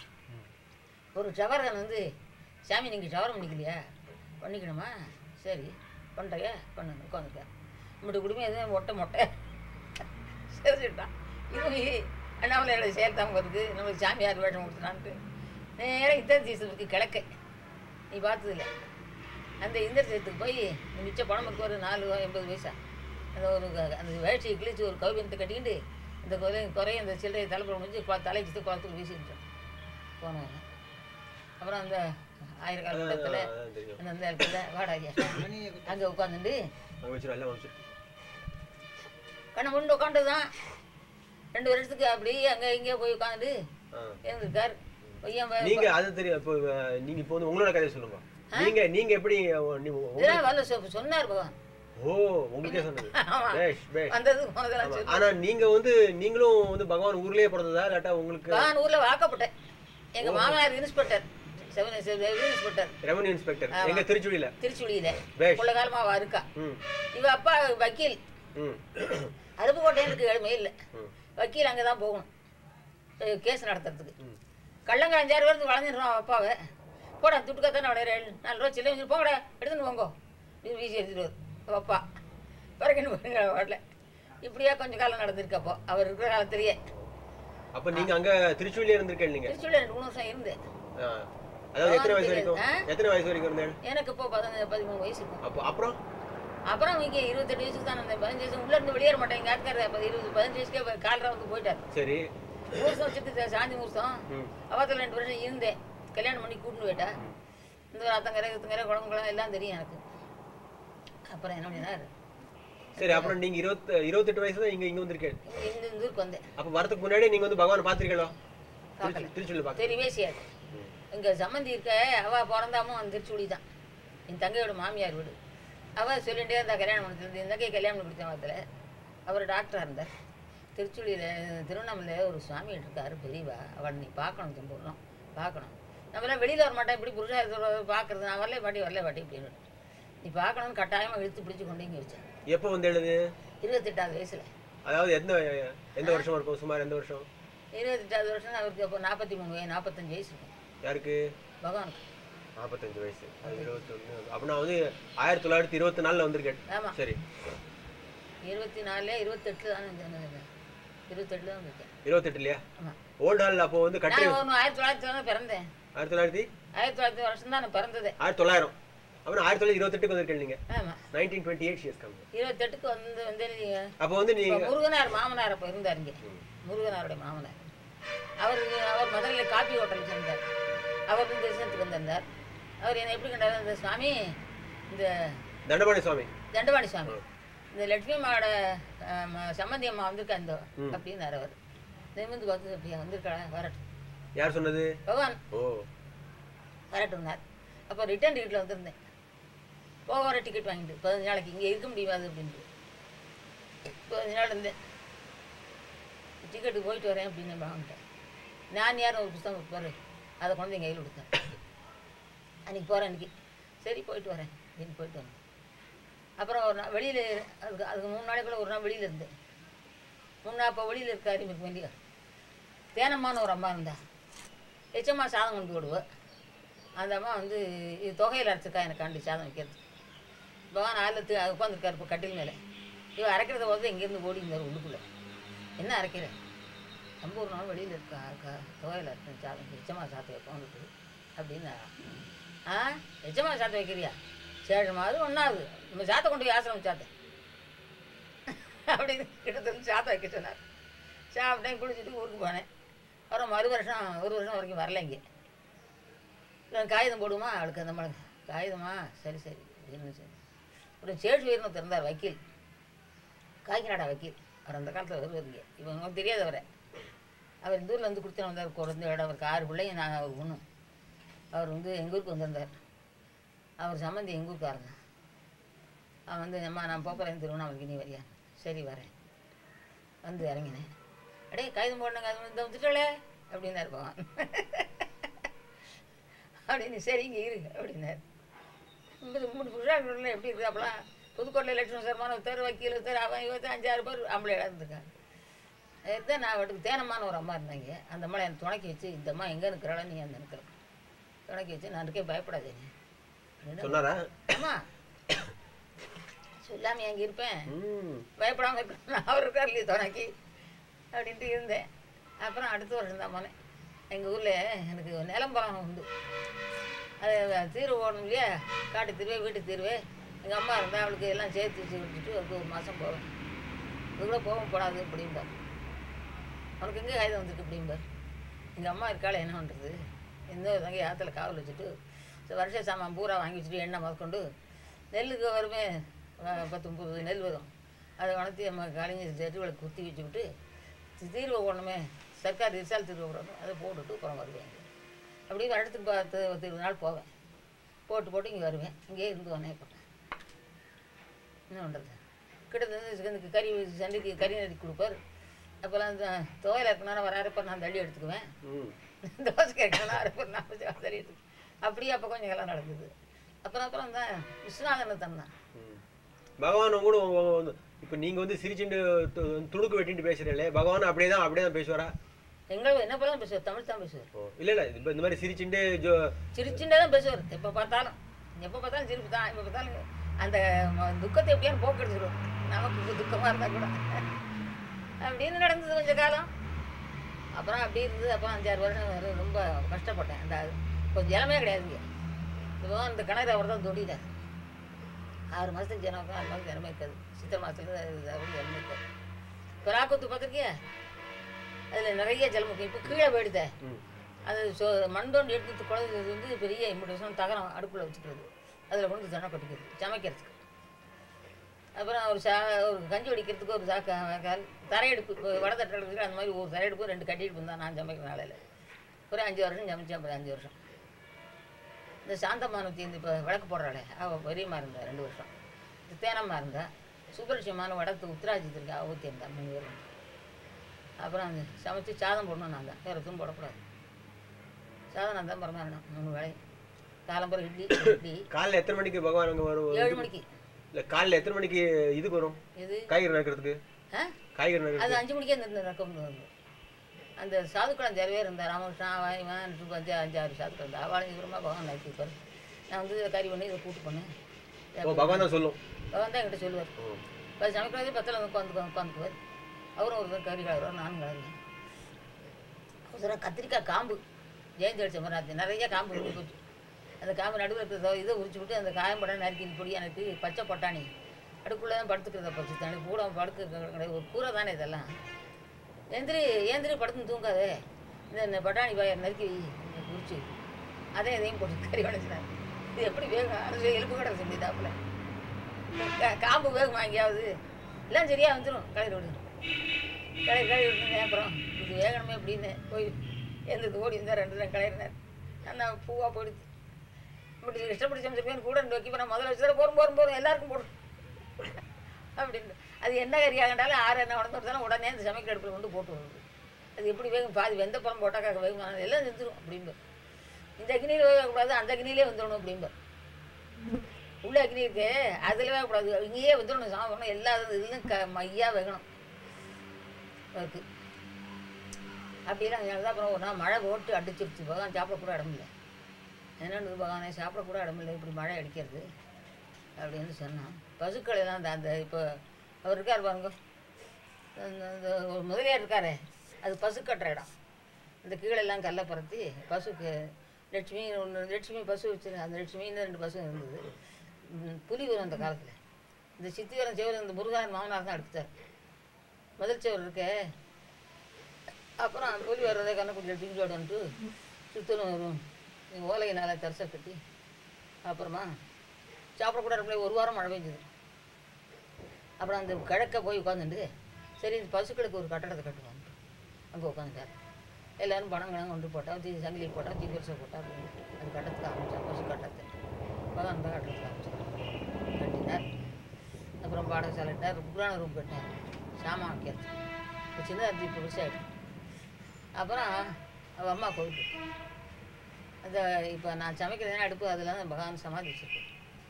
ஒரு சவரகன் வந்து சாமி நீங்கள் சவரம் பண்ணிக்கலையா பண்ணிக்கணுமா சரி பண்ணுறியா பண்ணுங்க உட்காந்துருக்கார் நம்மகிட்ட குடும்பம் எதுவும் மொட்டை மொட்டை சரிட்டான் இது அண்ணாமலையோட செயல்தாங்க வருது நம்மளுக்கு சாமியார் வேஷம் கொடுத்துனான்ட்டு நேராக இந்திர தேசத்துக்கு கிழக்க நீ பார்த்ததில்ல அந்த இந்திர தேசத்துக்கு போய் மிச்ச பணம் இருக்கு ஒரு நாலு எண்பது பைசா அந்த ஒரு க- அந்த வேஷ்டியை கிழிச்சு ஒரு கௌபியத்தை கட்டிக்கிட்டு இந்த குறை குறைய அந்த சில்லறையை தலைப்புற முடிஞ்சு கொ- தலைக்கு குளத்துக்கு வீசிக்கிட்டோம் போனவங்க அப்புறம் அந்த ஆயிரக்கால இடத்துல அதான் தெரியும் அந்த அந்த இடத்துல வாடாதியா அங்கே உட்காந்துட்டு அங்கே வச்சிரு எல்லாம் வச்சிரு கண்ணை முண்டு உட்காந்து தான் ரெண்டு வருஷத்துக்கு அப்படி அங்கே இங்கே போய் உட்காந்துட்டு ஆ இருந்திருக்கார் பையன் வ- நீங்க அது தெரியும் இப்போ அஹ், நீங்க இப்போ வந்து உங்களோட கதையை சொல்லுங்க நீங்க நீங்க எப்படி அஹ், நீ- உங்க- இதெல்லாம் வரல சொ- சொன்னார் பகவான் ஓ உங்களுக்கே சொன்னது ஆமா. பேஷ் பேஷ் வந்தது போனதெல்லாம் ஆமா. சொல்லி ஆனா நீங்க வந்து நீங்களும் வந்து பகவான் ஊர்லயே பிறந்ததா இல்லாட்டா உங்களுக்கு பகவான் ஊரில் வாக்கப்பட்டேன் எங்கள் மாமனார் inspector seven inspector revenue inspector ஆமா. எங்க திருச்சுழியில திருச்சுழியில் பேஷ் உள்ள காலமாக அவ இருக்கா ம் இவ அப்பா வக்கீல் ம் அருப்புக்கோட்டையும் இருக்கு ஏழுமே இல்லை ம் வக்கீல் அங்கே தான் போகணும் அஹ் கேஸ் நடத்துறதுக்கு ம். கள்ளங்க அஞ்சாறு பேருக்கு வளர்ந்துடுறான் அப்பாவை போடா துட்டுக்கா தானே அவடைய நாலு ரூபா சில்லை வச்சு போங்கடா எடுத்துன்னு போங்கோ இது வீசி எடுத்துட்டு வரும் அவ அப்பா பிறகுன்னு பாருங்க வாடல இப்படியே கொஞ்சம் காலம் நடந்திருக்கு அப்போ அவர் இருக்கிற காலத்திலேயே அப்ப நீங்க அங்க திருச்சுழியில இருந்திருக்கேன் நீங்க திருச்சூரில் ரெண்டு மூணு வருஷம் இருந்தேன் ஆ. அதாவது எத்தனை வயசு வரைக்கும் ஆ? எத்தனை வயசு வரைக்கும் இருந்தேன் எனக்கு இப்போ பதினஞ்சு பதிமூணு வயசு இருக்கும் அப்போ அப்புறம் அப்புறம் இங்கே இருபத்தெட்டு வயசுக்கு தான் இருந்தேன் பதினஞ்சு வயசு உள்ள இருந்து வெளியேற மாட்டேன் எங்கள் ஆட்கார் இருபது பதினஞ்சு வயசுக்கே காலரா வந்து போயிட்டார் சரி மூர்த்தம் வச்சுட்டு சாந்தி மூர்த்தம் ம் அவத்தில் ரெண்டு வருஷம் இருந்தேன் கல்யாணம் பண்ணி கூட்டின்னு போயிட்டா இந்த அத்தங்கரை இத்தங்கரை குளங்குளம் எல்லாம் தெரியும் எனக்கு அப்புறம் என்ன பண்ணினார் சரி அப்புறம் நீங்க இருபத்தி இருபத்தெட்டு வயசு தான் இங்க இங்க வந்திருக்கேன் இந்த இந்த ஊருக்கு வந்தேன் அப்ப வரதுக்கு முன்னாடி நீங்க வந்து பகவான் பாத்திருக்கீங்களோ பார்க்கல. திருச்சுழி பாக்க தெரியவே செய்யாது இங்கே சம்மந்தி இருக்க அவள் பிறந்தாமும் அந்த திருச்சூடி தான் என் தங்கையோட மாமியார் வீடு அவள் சொல்லிகிட்டே இருந்தா கல்யாணம் பண்ணி இந்த தங்கை கல்யாணம் பண்ணி கொடுத்தேன் அதில் அவர் டாக்டராக இருந்தார் திருச்சுழியில் திருவண்ணாமலையில் ஒரு சுவாமி இருக்கார் பெரியவா அவள் நீ பார்க்கணும் தம்பூர்லாம் பார்க்கணும் நம்மளாம் வெளியில் வர மாட்டேன் இப்படி புருஷா பார்க்குறது நான் வரல பாட்டி வரல பாட்டி அப்படின்னு நீ பார்க்கணும்னு கட்டாயமாக இழுத்து பிடிச்சி கொண்டு இங்கே வச்சேன் எப்போ வந்து எழுது இருபத்தெட்டாவது வயசில் அதாவது எந்த எந்த வருஷம் இருக்கும் சுமார் எந்த வருஷம் இருபத்தெட்டாவது வருஷம் அவருக்கு அப்போ நாற்பத்தி மூணு வயசு நாற்பத்தஞ்சு வயசு இருக்கும் யாருக்கு பகவானுக்கு நாற்பத்தஞ்சு வயசு அது இருபத்தொன்னு அப்ப நான் வந்து ஆயிரத்தி தொள்ளாயிரத்தி இருபத்தி நாலுல வந்திருக்கேன் ஆமாம் சரி இருபத்தி நாலு இருபத்தெட்டில் தான் இருந்தேன் இருபத்தெட்டில் தான் இருக்கேன் இருபத்தெட்டு இல்லையா ஆமாம் ஓல்டு ஹால் அப்போ வந்து கட்டி நான் ஒன்று ஆயிரத்தி தொள்ளாயிரத்தி தான் பிறந்தேன் ஆயிரத்தி தொள்ளாயிரத்தி ஆயிரத்தி தொள்ளாயிரத்தி வருஷம் தான் நான் பிறந்தது ஆயிரத்தி தொள்ளாயிரம் அப்புறம் ஆயிரத்தி தொள்ளாயிரத்தி இருபத்தெட்டுக்கு வந்திருக்கேன் நீங்க ஆமாம் நைன்டீன் டுவெண்ட்டி எயிட் இயர்ஸ் கம்மி இருபத்தெட்டுக்கு வந்து வந்து நீங்கள் அப்போ வந்து நீங்க முருகனார் மாமனார் அப்போ இருந்தார் இங்கே முருகனாருடைய மாமனார் அவர் அவர் முதல்ல காப்பி ஹோட்டல் சேர்ந்தார் அவர் வந்து தரிசனத்துக்கு வந்திருந்தார் அவர் என்னை எப்படி கண்டார் இந்த சுவாமி இந்த தண்டபாணி சுவாமி தண்டவாணி சுவாமி இந்த லட்சுமி அம்மாவோட அஹ், ம- சம்மந்தி அம்மா வந்திருக்கா இந்த ம். அப்படின்னாரு அவர் நிமிந்து பார்த்து அப்படியா வந்திருக்கா வரட்டும் யார் சொன்னது பகவான் ஓ வரட்டும்னார் அப்போ ரிட்டர்ன் டிக்கெட்டில் வந்திருந்தேன் போக வர டிக்கெட் வாங்கிட்டு பதினஞ்சு நாளைக்கு இங்கே இருக்க முடியாது அப்படின்ட்டு பதினஞ்சு நாள் இருந்தேன் டிக்கெட்டுக்கு போயிட்டு வரேன் அப்படின்னு வாங்கிட்டேன் நான் யாரும் ஒரு புத்தகம் கொடுப்பாரு அதை கொண்டு என் கையில் கொடுத்தேன் அன்றைக்கி போகிறேன் அன்றைக்கி சரி போயிட்டு வரேன் அப்படின்னு போயிட்டு வந்தேன் அப்புறம் ஒரு நாள் வெளியில் அதுக்கு அதுக்கு மூணு நாளைக்குள்ள ஒரு நாள் வெளியில் இருந்தேன் மூணு நாள் அப்போ வெளியில் இருக்காரு எனக்கு வேண்டிய தேனம்மான்னு ஒரு அம்மா இருந்தா எச்சம்மா சாதம் கொண்டு விடுவோம் அந்த அம்மா வந்து இது தொகையில் அரைச்சிருக்கா எனக்கு காண்டி சாதம் வைக்கிறது பகவான் ஆயிரத்து அது உட்காந்துருக்காரு இப்போ கட்டில் மேலே இவன் அரைக்கிறத போது இங்கேருந்து ஓடி இருந்தார் உள்ளுக்குள்ளே என்ன அரைக்கிற நம்ம ஒரு நாள் வெளியில் இருக்கா அக்கா தொகையில் இருக்கு சாதம் எச்சம்மா சாதம் வைப்போம் அப்படின்னு ஆ எச்சம்மா சாதம் வைக்கிறியா சரி மாதிரி ஒன்றாவது நம்ம சாத்தை கொண்டு போய் ஆசிரமம் சாத்தேன் அப்படின்னு கிட்டத்தட்ட சாத்தம் வைக்க சொன்னார் சாப்பிட்டேன் குளிச்சுட்டு ஊருக்கு போனேன் அப்புறம் மறு வருஷம் ஒரு வருஷம் வரைக்கும் வரல இங்கே நான் காகிதம் போடுமா அவளுக்கு அந்த மாதிரி காகிதமா சரி சரி அப்படின்னு சரி அப்புறம் சேஷ் வீரனை திறந்தார் வக்கீல் காய்கநாடா வக்கீல் அவர் அந்த காலத்தில் வருவார் இங்கே இவங்க உங்களுக்கு தெரியாது அவரை அவர் இந்த ஊரில் வந்து கொடுத்து வந்தார் குறைந்த இடம் அவருக்கு ஆறு பிள்ளைங்க நான் அவர் ஒன்று அவர் வந்து எங்கள் ஊருக்கு வந்திருந்தார் அவர் சம்மந்தி எங்கள் ஊருக்காரங்க அவன் வந்து அம்மா நான் போக்குறேன் திருவண்ணாமலைக்கு நீ வரியா சரி வரேன் வந்து இறங்கினேன் அடே காகிதம் போடணுங்க அது இந்த வந்துட்டாளே அப்படின்னாரு பகவான் அப்படின்னு சரி இங்கே இரு அப்படின்னாரு இந்த மூணு புருஷாக்கள் எப்படி இருக்குது அப்பலாம் புதுக்கோட்டையில் லட்சுமண சர்மான ஒருத்தர் வக்கீல் ஒருத்தர் அவன் இவன் அஞ்சாறு பேர் ஆம்பளை இருந்திருக்காங்க அதுதான் நான் அவட்டுக்கு தேனம்மான்னு ஒரு அம்மா இருந்தாங்க அந்த அம்மா எனக்கு துணைக்கி வச்சு இந்த அம்மா எங்கே இருக்கிறாளோ நீ அந்த இருக்கிற துணைக்கி வச்சு நான் இருக்கே பயப்படாதீங்க அப்படின்னு சொன்னாரா அம்மா சொல்லாம அங்கே இருப்பேன் ம் பயப்படாமல் இருக்கணும் அவர் இருக்கார் இல்லையே துணைக்கு அப்படின்ட்டு இருந்தேன் அப்புறம் அடுத்த வருஷம் தான் போனேன் எங்கள் ஊரில் எனக்கு நிலம்பரம் உண்டு அது தீர்வு ஓடணும் இல்லையா காட்டு தீர்வே வீட்டு தீர்வே எங்கள் அம்மா இருந்தால் அவளுக்கு எல்லாம் சேர்த்து வச்சு விட்டுட்டு அதுக்கு ஒரு மாதம் போவேன் இதுக்குள்ள போகவும் போடாது அப்படிம்பார் உனக்கு எங்கே காகிதம் வந்துருக்கு அப்படிம்பார் எங்கள் அம்மா இருக்காள் என்ன பண்ணுறது எந்த தங்கி ஆற்றுல காவல் வச்சுட்டு சரி, வருஷ சாமான் பூரா வாங்கி வச்சுட்டு எண்ணெய் முதற்கொண்டு நெல்லுக்கு வருமே அஹ், பத்து முப்பது நெல் வரும் அதை வளர்த்தி நம்ம கலைஞர் தெருவில் குத்தி வச்சுக்கிட்டு தி- தீர்வை போடணுமே சர்க்கார் ரிசால் தீர்வு போடணும் அதை போட்டுட்டு அப்புறம் வருவேன் அப்படியே வருடத்துக்கு பத்து பத்து இருபது நாள் போவேன் போட்டு போட்டு இங்கே வருவேன் இங்கேயே இருந்து வந்தேன் போட்டேன் என்ன பண்ணுறது கிட்டத்தட்ட எனக்கு கறி சண்டைக்கு கறி நறுக்கி கொடுப்பார் அப்போல்லாம் இந்த துவையில் இருக்கணும்னா ஒரு அரைப்பர் நான் தள்ளி எடுத்துக்குவேன் ம் தோசை கேட்கணும் அரைப்பர் நான் கொஞ்சம் தள்ளி எடுத்து அப்படியே அப்போ கொஞ்சம் எல்லாம் நடக்குது அப்புறம் அப்புறம் தான் விஸ்வநாதனை தந்தான் ம். பகவான் கூட உங்க- உங்க வந்து இப்போ நீங்க வந்து சிரிச்சுட்டு து- துடுக்கு வெட்டிட்டு பேசுறீங்களே பகவான் அப்படியே தான் அப்படியே தான் பேசுவாரா எங்களை என்ன போல பேசுவார் தமிழ் தான் பேசுவார் ஓ இல்ல இல்ல இப்போ இந்த மாதிரி சிரிச்சுட்டு ஜோ சிரிச்சுட்டே தான் பேசுவார் எப்போ பார்த்தாலும் எப்போ பார்த்தாலும் சிரிப்பு தான் எப்போ பார்த்தாலும் அந்த ம- துக்கத்தை எப்படியாவது போக்கெடுத்துடும் நமக்கு இப்ப துக்கமா இருந்தா கூட அப்படின்னு நடந்தது கொஞ்ச காலம் அப்புறம் அப்படி இருந்தது அப்புறம் அஞ்சாறு வருடம் வரை ரொம்ப கஷ்டப்பட்டேன் அந்த கொஞ்சம் இளமே கிடையாதுங்க இப்போ அந்த கிணறு அவர் தான் தொண்டிட்டார் ஆறு மாதத்துக்கு ஜனம் ஆறு மாதத்துக்கு ஜனமே இருக்காது சித்திரை மாதத்துல அவருக்கு ஜனமே இருக்காது இப்போ ராக்கூத்து பார்த்துருக்கியா அதில் நிறைய ஜலம் இப்போ கீழே போயிடுதே ம் அது சொ மண்தோண்டி எடுத்து குழந்தை வந்து பெரிய இம்புட்டு வருஷம் தகரம் அடுப்பில் வச்சுக்கிறது அதில் கொண்டு வந்து தண்ணி கொட்டிக்கிறது சமைக்கிறதுக்கு அப்புறம் ஒரு சா ஒரு கஞ்சி வடிக்கிறதுக்கு ஒரு சாக்க கால் தரையெடுப்பு இப்போ வடத்தட்டை எடுத்துக்கிட்டு அந்த மாதிரி ஒரு தரையெடுப்பு ரெண்டு கட்டியெடுப்பு தான் நான் சமைக்கிற நாளையில் ஒரு அஞ்சு வருஷம் சமைச்சேன் அப்புறம் அஞ்சு வருஷம் இந்த சாந்தமானத்தி இந்த இப்போ விளக்கு போடுறாளே அவள் பெரியம்மா இருந்தா ரெண்டு வருஷம் இந்த தேனம்மா இருந்தா சுப்பலட்சுமான வடத்து உத்தராஜித் இருக்கா அவ ஊற்றி இருந்தா மூணு பேர் அப்புறம் அந்த சமைச்சு சாதம் போடணும் நான் தான் வேறு எதுவும் போடக்கூடாது சாதம் நான் தான் பரமாறணும் மூணு வேலை காலம்பரம் இட்லி இட்லி காலைல எத்தனை மணிக்கு பகவான் அங்க வரும் ஏழு மணிக்கு இல்ல காலைல எத்தனை மணிக்கு இதுக்கு வரும் இது காய்கறி நறுக்கிறதுக்கு ஆ காய்கறி அது நறுக்கிறது அஞ்சு மணிக்கே இந்த ரக்கம் வந்து அந்த சாதுக்கள் அஞ்சாறு பேர் இருந்தார் ராமகிருஷ்ணன் அவன் இவன் சுப்பு அஞ்சு அஞ்சாறு சாதுக்கள் இருந்தா அவளை இவருமா பகவான் நடத்திப்பார் நான் வந்து இதை கறி பண்ணி இதை கூட்டு பண்ணேன் ஓ பகவான் தான் சொல்லும் பகவான் தான் என்கிட்ட சொல்லுவார் ஓ இப்போ சமைக்கிறது பத்தில் வந்து உட்காந்து உட்காந்துக்குவார் அவரும் ஒரு கறி கலருவார் நானும் கலருவேன் அவசரம் கத்திரிக்காய் காம்பு ஜெயந்தி அடிச்ச மாதிரி நிறைய காம்பு விட்டு போச்சு அந்த காம்பு நடுவில் இருக்கிறத இதை உரிச்சு விட்டு அந்த காயம்படம் நறுக்கி பொடி எனக்கு பச்சை பட்டாணி அடுக்குள்ளே தான் படுத்துக்கிறத பச்சை தண்ணி கூட படுக்க கிடையாது ஒரு கூரை தானே இதெல்லாம் எந்திரி ஏந்திரி படுத்து தூங்காதே இந்த இந்த பட்டாணி பாயர் நறுக்கி வை, உரிச்சு அதே இதையும் போட்டு கறி வளைச்சினார் இது எப்படி வேகும் அது எலும்பு கடை செஞ்சுதாப்புல கா- காம்பு வேகுமா எங்கேயாவது எல்லாம் சரியா வந்துடும் கலையில் விடு கலை கலை விட்டுங்க அப்புறம் இது வேகணுமே அப்படின்னு போய் எந்த ஓடி இருந்தார் ரெண்டு தான் கலையினார் நான் பூவாக போயிடுச்சு இப்படி இஷ்டப்படி சமைச்சிருக்கேன் கூட ரெண்டு வைக்க நான் முதல்ல வச்சுதான் போரும் போரும் போரும் எல்லாருக்கும் போடும் அப்படின்னு அது என்ன கறியாகண்டாலும் ஆறு என்ன உடம்பு எடுத்தாலும் உடனே அந்த சமைக்கிற அடுப்பில் கொண்டு போட்டு வருது அது எப்படி வேகும் பாதி வெந்த பழம் போட்டாக்காக வேகும் எல்லாம் செஞ்சிடும் அப்படிம்பு இந்த அக்னியில் வேகக்கூடாது அந்த அக்னியிலே வந்துடணும் அப்படிம்பு உள்ள அக்னி இருக்கு அதில் வேகக்கூடாது இங்கேயே வந்துடணும் சாப்பிடணும் எல்லா இதுலையும் க மையாக வேகணும் இருக்கு அப்படிலாம் தான் அப்புறம் ஒரு நாள் மழை போட்டு அடிச்சிருச்சு பகவான் சாப்பிடக்கூட இடம் இல்லை என்னன்னு பகவானே சாப்பிடக்கூட இடம் இல்லை இப்படி மழை அடிக்கிறது அப்படின்னு சொன்னான் பசுக்கள் எல்லாம் அந்த அந்த இப்போ அவர் இருக்கார் பாருங்க அந்த அந்த ஒரு முதலியார் இருக்காரே அது பசு கட்டுற இடம் இந்த கீழெல்லாம் கல்லை பரத்தி பசுக்கு லட்சுமி ஒன்று லட்சுமி பசு வச்சு அந்த லட்சுமின்னு ரெண்டு பசு இருந்தது ம், புலி வரும் அந்த காலத்தில் இந்த சித்திவரம் செவர் இந்த முருகன் மாமனார் தான் எடுத்தார் முதல் செவர் இருக்கே அப்புறம் புலி வர்றதை கண்ணக்குடியில் டிஞ்சோடு வந்துட்டு சுத்தலும் வரும் ஓலையினால் தரிசை கட்டி அப்புறமா சாப்பிடக்கூட இருக்கல ஒரு வாரம் மழை பெஞ்சது அப்புறம் அந்த கிழக்க போய் உட்காந்துட்டு சரி இந்த பசுக்களுக்கு ஒரு கட்டடத்தை கட்டுவாங்க அங்கே உட்காந்துட்டார் எல்லாரும் பணம் கணம் கொண்டு போட்டா தீ சங்கிலி போட்டா தீ பெருசை போட்டா அப்படின்னு அது கட்டத்துக்கு ஆரம்பிச்சா பசு கட்டத்தை பகவான் அந்த கட்டத்துக்கு ஆரம்பிச்சார் கட்டினார் அப்புறம் பாடசாலை இட்டார் புராண ரூம் கட்டினார் சாமான் வைக்கிறது இப்போ சின்னதாக தீ பெருசாகிடும் அப்புறம் அவள் அம்மா கோவில் அந்த இப்போ நான் சமைக்கிறதுனா அடுப்பு அதில் தான் பகவான் சமாதி வச்சிருக்கேன்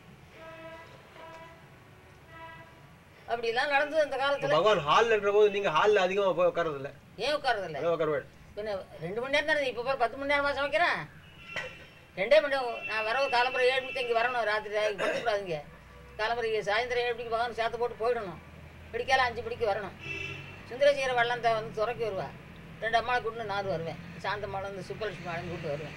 அப்படிலாம் நடந்தது அந்த காலத்தில் பகவான் ஹால்ல இருக்கிற போது நீங்க ஹால்ல அதிகமா போய் உட்கார்றது இல்ல ஏன் உட்காரதில்ல அதான் உட்காருவேன் பின்ன ரெண்டு மணி நேரம் தானே இப்போ பாரு பத்து மணி நேரமாக சமைக்கிறேன் ரெண்டே மணி நேரம் நான் வரவு காலம்பரை ஏழு மணிக்கு இங்கே வரணும் ராத்திரி படுத்துக்கூடாதுங்க காலம்பரை சாயந்தரம் ஏழு மணிக்கு பகவான் சேர்த்து போட்டு போயிடணும் பிடிக்கால அஞ்சு மணிக்கு வரணும் சுந்தரசேகர வள்ளம் தான் வந்து துறக்கி வருவா ரெண்டு அம்மாவை கூட்டு நான் வருவேன் சாந்தம்மாளும் இந்த சுப்பலட்சுமி மாடம் கூப்பிட்டு வருவேன்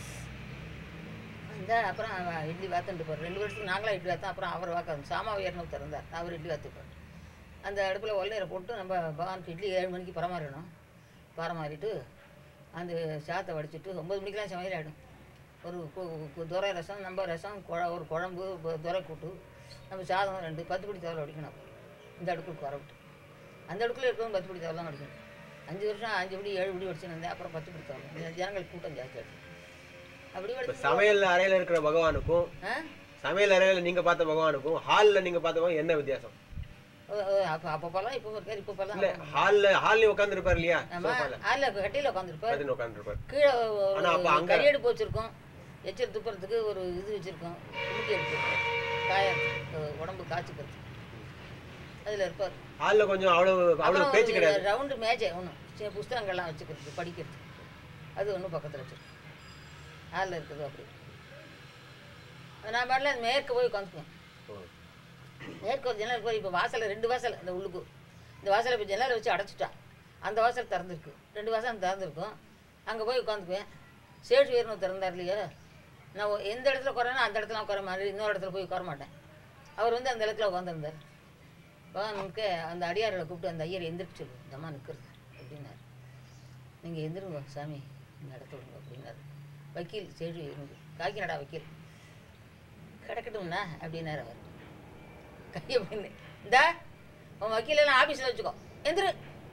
அந்த அப்புறம் அவ இட்லி வாத்துட்டு போகிறோம் ரெண்டு வருஷத்துக்கு நாங்களாம் இட்லி வாத்தோம் அப்புறம் அவர் வாக்கம் சாமாவை ஏறணும் திறந்தார் அவர் இட்லி வாத்துப்பார் அந்த அடுப்பில் ஒல்லையில் போட்டு நம்ம பகவானுக்கு இட்லி ஏழு மணிக்கு பரமாறிடணும் பரமாறிட்டு அந்த சாத்தை வடிச்சிட்டு ஒம்பது மணிக்கெலாம் சமையல் ஆகிடும் ஒரு கு- கு- துரை ரசம் நம்ம ரசம் குழ ஒரு குழம்பு ப- துரை கூட்டு நம்ம சாதம் ரெண்டு பத்து பிடி தவளை வடிக்கணும் இந்த அடுப்புக்கு வரவிட்டு அந்த அடுப்பில் இருக்கவும் பத்து பிடி தவளை தான் வடிக்கணும் அஞ்சு வருஷம் அஞ்சு படி ஏழு படி வடிச்சுன்னு இருந்தேன் அப்புறம் பத்து பிடி தவளை இந்த ஜனங்களுக்கு கூட்டம் ஜாஸ்தி ஆச்சு அப்படி இப்ப வடிச்சு சமையல் அறையில இருக்கிற பகவானுக்கும் ஆ சமையல் அறையில நீங்க பார்த்த பகவானுக்கும் ஹால்ல நீங்க பார்த்த பகவான் என்ன வித்தியாசம் அப்போ அப்பப்போலாம் இப்போ இருக்காரு இப்போ இல்ல போலாம் ஹால்ல ஹால்ல உட்கார்ந்து இருப்பாரு இல்லையா ஆமா சோஃபால அதில் கட்டியில் உட்காந்துருப்பார் அதுன்னு உட்கார்ந்து இருப்பாரு கீழே ஆனா அப்ப ஒரு அங்க- கரியடுப்பு வச்சுருக்கோம் எச்சல் துப்புறதுக்கு ஒரு இது வச்சுருக்கோம் குமிட்டி எடுத்துருக்கோம் காய உடம்பு காய்ச்சிக்கிறது அதில் இருப்பார் ஹால்ல கொஞ்சம் அவ்வளவு அவ்வளவு பேச்சு கிடையாது ரவுண்டு மேஜை ஒன்றும் சின்ன புஸ்தகங்கள்லாம் வச்சுக்கிறது படிக்கிறது அது ஒன்றும் பக்கத்தில் வச்சுருக்கோம் ஹாலில் இருக்குது அப்படி நான் பாடல மேற்கு போய் உட்காந்துக்குவேன் மேற்கு ஒரு ஜன்னல் போய் இப்போ வாசலில் ரெண்டு வாசல் இந்த உள்ளுக்கு இந்த வாசலை இப்போ ஜன்னலை வச்சு அடைச்சிட்டான் அந்த வாசல் திறந்துருக்கு ரெண்டு வாசல் திறந்துருக்கும் அங்கே போய் உட்காந்துக்குவேன் சேஷ் வீரனு திறந்தார் இல்லையா நான் ஒ- எந்த இடத்துல உட்காரனோ அந்த இடத்துல உட்கார மாதிரி இன்னொரு இடத்துல போய் உட்கார மாட்டேன் அவர் வந்து அந்த இடத்துல உட்காந்துருந்தார் பகவானுக்கு அந்த அடியார்களை கூப்பிட்டு அந்த ஐயர் எந்திரிச்சு சொல்லு இந்த அம்மா நிற்கிறது அப்படின்னாரு நீங்கள் எந்திருங்க சாமி இந்த இடத்த விடுங்க அப்படின்னாரு வக்கீல் சேஷ் வீரனுக்கு காக்கிநாடா வக்கீல் கிடக்கட்டும்ண்ணா அப்படின்னாரு அவர் கையை பண்ணு இந்தா உன் வக்கீலெல்லாம் ஆஃபீஸில் வச்சுக்கோ எந்திரு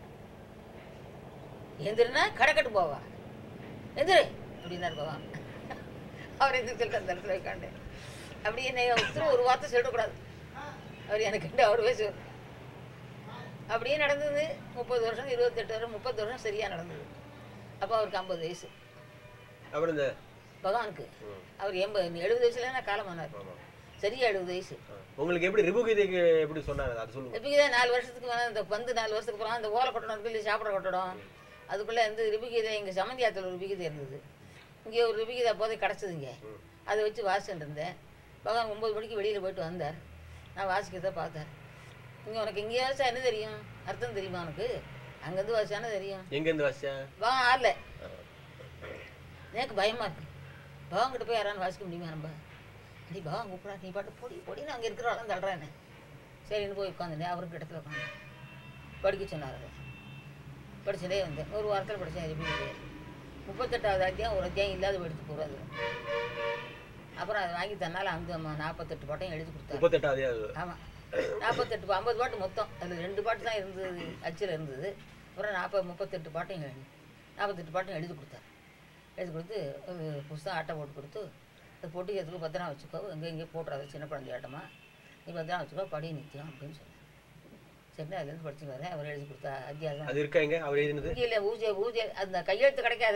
எந்திருனா கடைக்கட்டு போவா எந்திரு அப்படின்னாரு பகவான் அவர் எந்திரி சொல்லிட்டு அந்த இடத்துல உட்காந்து அப்படி என்னை ஒருத்தர் ஒரு வார்த்தை சொல்லக்கூடாது அவர் எனக்கு கண்டு அவர் பேசுவார் அப்படியே நடந்தது முப்பது வருஷம் இருபத்தெட்டு வருஷம் முப்பது வருஷம் சரியாக நடந்தது அப்போ அவருக்கு ஐம்பது வயசு அப்புறம் இந்த பகவானுக்கு அவர் எண்பது எழுபது வயசுல நான் காலமானார் ஆமா. சரியா எழுபது வயசு உங்களுக்கு எப்படி ரிபுகீதைக்கு எப்படி சொன்னாரு அது சொல்லுங்க ரிபிகீதா நாலு வருஷத்துக்கு மேலே இந்த பந்து நாலு வருஷத்துக்கு அப்புறம் அந்த ஓலை கொட்டடம் இருக்கு இல்லையா சாப்பிட்ற கொட்டடம் அதுக்குள்ளே வந்து ரிபிகீதை எங்கள் சமந்தியாத்தில் ஒரு ரிபிகீதை இருந்தது இங்கே ஒரு ரிபிகீதை போதை கிடச்சிது இங்கே அதை வச்சு வாசிச்சுட்டு இருந்தேன் பகவான் ஒம்பது மணிக்கு வெளியில் போயிட்டு வந்தார் நான் வாசிக்கிறத பார்த்தேன் இங்கே உனக்கு இங்கே வாசிச்சா என்ன தெரியும் அர்த்தம் தெரியுமா உனக்கு அங்கேருந்து வாசிச்சானே தெரியும் எங்க இருந்து வாசிச்சா பகவான் ஆடல எனக்கு பயமாக இருக்கு பகவான் கிட்ட போய் யாரான்னு வாசிக்க முடியுமா நம்ம அடி பகவான் கூப்பிடா நீ பாட்டு பொடி பொடின்னு அங்கே இருக்கிறவெல்லாம் தள்ளுறேன்னு சரின்னு போய் உட்காந்துட்டேன் அவருக்கு இடத்துல உட்காந்து படிக்க சொன்னார் அவர் படிச்சுட்டே வந்தேன் ஒரு வாரத்தில் படித்தேன் ரிப்பீட் முப்பத்தெட்டாவது அத்தியாயம் ஒரு அத்தியாயம் இல்லாத எடுத்து போகிறது அப்புறம் அதை வாங்கி தன்னால் அந்த ம- நாற்பத்தெட்டு பாட்டையும் எழுதி கொடுத்தாரு முப்பத்தெட்டாவது அது ஆமாம் நாற்பத்தெட்டு பா- ஐம்பது பாட்டு மொத்தம் அதில் ரெண்டு பாட்டு தான் இருந்தது அச்சில் இருந்தது அப்புறம் நாற்பது முப்பத்தெட்டு பாட்டையும் எழுதி நாற்பத்தெட்டு பாட்டையும் எழுதி கொடுத்தாரு எழுதி கொடுத்து ஒரு புஸ்தகம் அட்டை போட்டு கொடுத்து அது போட்டு எதுக்கு பத்திரம் வச்சுக்கோ எங்கே எங்கேயும் போட்டுறாது சின்ன குழந்தை ஆட்டமா நீ பத்திரம் வச்சுக்கோ படி நித்தியம் அப்படின்னு சொன்னேன் சரி அதுலேருந்து படிச்சு வரேன் அவர் எழுதி கொடுத்தா அத்தியாசம் அது இருக்கா எங்க அவர் எழுதினது இங்கே இல்லை ஊஜை ஊஜை அந்த கையெழுத்து கிடைக்காது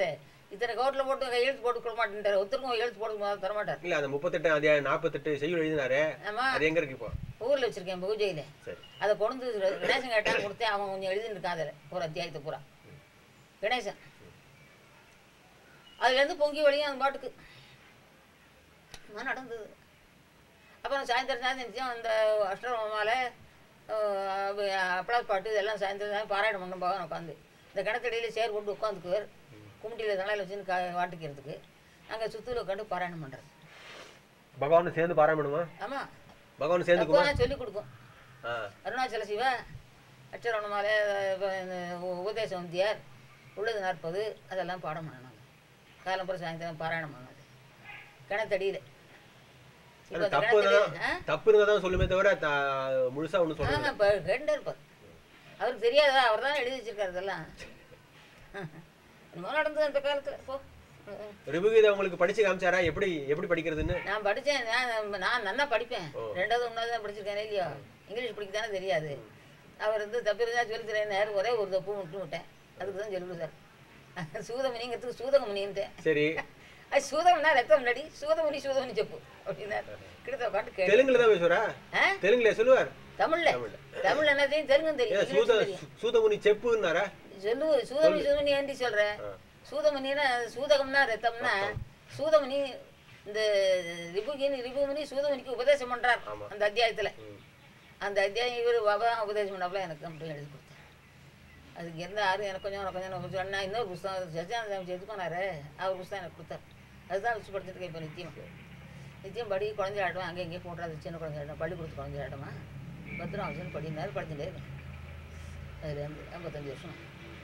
இத்தனை கவரில் போட்டு கையெழுத்து போட்டு கொடுக்க மாட்டேன்ட்டார் ஒருத்தருக்கும் கையெழுத்து போட்டு தர மாட்டார் இல்ல அந்த முப்பத்தெட்டு அத்தியாயம் நாற்பத்தெட்டு செய்யுள் எழுதினாரு ஆமாம் அது எங்க இருக்கு இப்போ ஊரில் வச்சுருக்கேன் பூஜையில் சரி அதை கொண்டு வந்து கணேசன் கேட்டான் கொடுத்தேன் அவன் கொஞ்சம் எழுதின்னு இருக்கான் அதில் ஒரு அத்தியாயத்தை பூரா கணேசன் அதுலேருந்து பொங்கி வழியும் அந்த பாட்டுக்கு இதுதான் நடந்தது அப்புறம் சாயந்தரம் சாயந்தரம் அந்த அஷ்டரமால அப்பளா பாட்டு இதெல்லாம் சாயந்தரம் சாயந்தரம் பாராயணம் பண்ண போக உட்காந்து இந்த கிணத்தடியில் சேர் போட்டு உட்காந்துக்குவார் கும்பிட்டியில் தலையில் வச்சுன்னு கா வாட்டிக்கிறதுக்கு நாங்கள் சுத்தூர் உட்காந்து பாராயணம் பண்ணுறது பகவான் சேர்ந்து பாராயணம் பண்ணுமா ஆமாம் பகவான் சேர்ந்துக்குமா அப்போ சொல்லி கொடுக்கும் ஆ அருணாச்சல சிவா அச்சரணமாலே உபதேச வந்தியார் உள்ளது நாற்பது அதெல்லாம் பாடம் பண்ணணும் காலம்புற சாயந்தரம் பாராயணம் பண்ணது கிணத்தடியில் இப்போ அது அந்த தப்பு கிணத்தடி இருந்தா தப்பு இருந்தா தான் சொல்லுமே தவிர த- முழுசா ஒன்றும் ஆ சொல்லுங்க இப்போ கேட்டுட்டே இருப்பார் அவருக்கு தெரியாதா அவர் தான் எழுதி வச்சிருக்காரு இதெல்லாம் என்னமோ நடந்தது அந்த காலத்தில் போ ம். ரிபுகீதை உங்களுக்கு படிச்சு காமிச்சாரா எப்படி எப்படி படிக்கிறதுன்னு நான் படித்தேன் நான் நான் நல்லா படிப்பேன் ஓ. ரெண்டாவது ஒன்றாவது தான் படிச்சிருக்கேன் இல்லையா இங்கிலீஷ் படிக்க தானே தெரியாது அவர் வந்து தப்பு இருந்தால் சொல்லி தரேன் ஒரே ஒரு தப்பு விட்டு விட்டேன் அதுக்கு தான் சொல்லி கொடுத்தார் சூதமணிங்கிறதுக்கு சூதகமணின்ட்டேன் சரி அது சூதகம்னா ரத்தம் முன்னாடி சூதமணி சூதமணி செப்பு அப்படின்னாரு கிட்ட உட்காந்து கேட்டு தெலுங்குல தான் பேசுவாரா ஆ தெலுங்குல சொல்லுவார் தமிழ்ல தமிழ்ல. தமிழ் என்ன தெரியும் தெலுங்கும் தெரியும் ஏன் சூத இங்கிலீஷும் தெரியும் சூதமுனி செப்புன்னாரா சொல்லு சூதமணி சூதமணி ஏன்டி சொல்ற ஆ. சூதமணினா சூதகம்னா ரத்தம்னா சூதமணி இந்த ரிபுகின்னு ரிபுமணி சூதமணிக்கு உபதேசம் பண்றார் ஆமா. அந்த அத்தியாயத்துல ம். அந்த அத்தியாயம் இவர் பாபா உபதேசம் பண்ணாப்புல எனக்கு அப்படி எழுதி கொடுத்தார் அதுக்கு எந்த யாரும் எனக்கு கொஞ்சம் எனக்கு கொஞ்சம் கொஞ்சம் சொன்னா இன்னொரு புஸ்தகம் சச்சியானந்த சாமி எது பண்ணாரு அவர் புஸ்தகம் எனக்கு கொடுத்தார் அதுதான் வச்சு படிச்சிருக்கேன் இப்போ நித்தியம் நித்தியம் படி குழந்தை ஆட்டம் அங்கே இங்கேயும் போட்டுறாது சின்ன குழந்தை ஆட்டம் பள்ளி கொடுத்து குழந்தை ஆட்டமா பத்திரம் அவசியம் படினாரு படிச்சுட்டே இருக்கேன் அதுல இருந்து ஐம்பத்தஞ்சு வருஷம்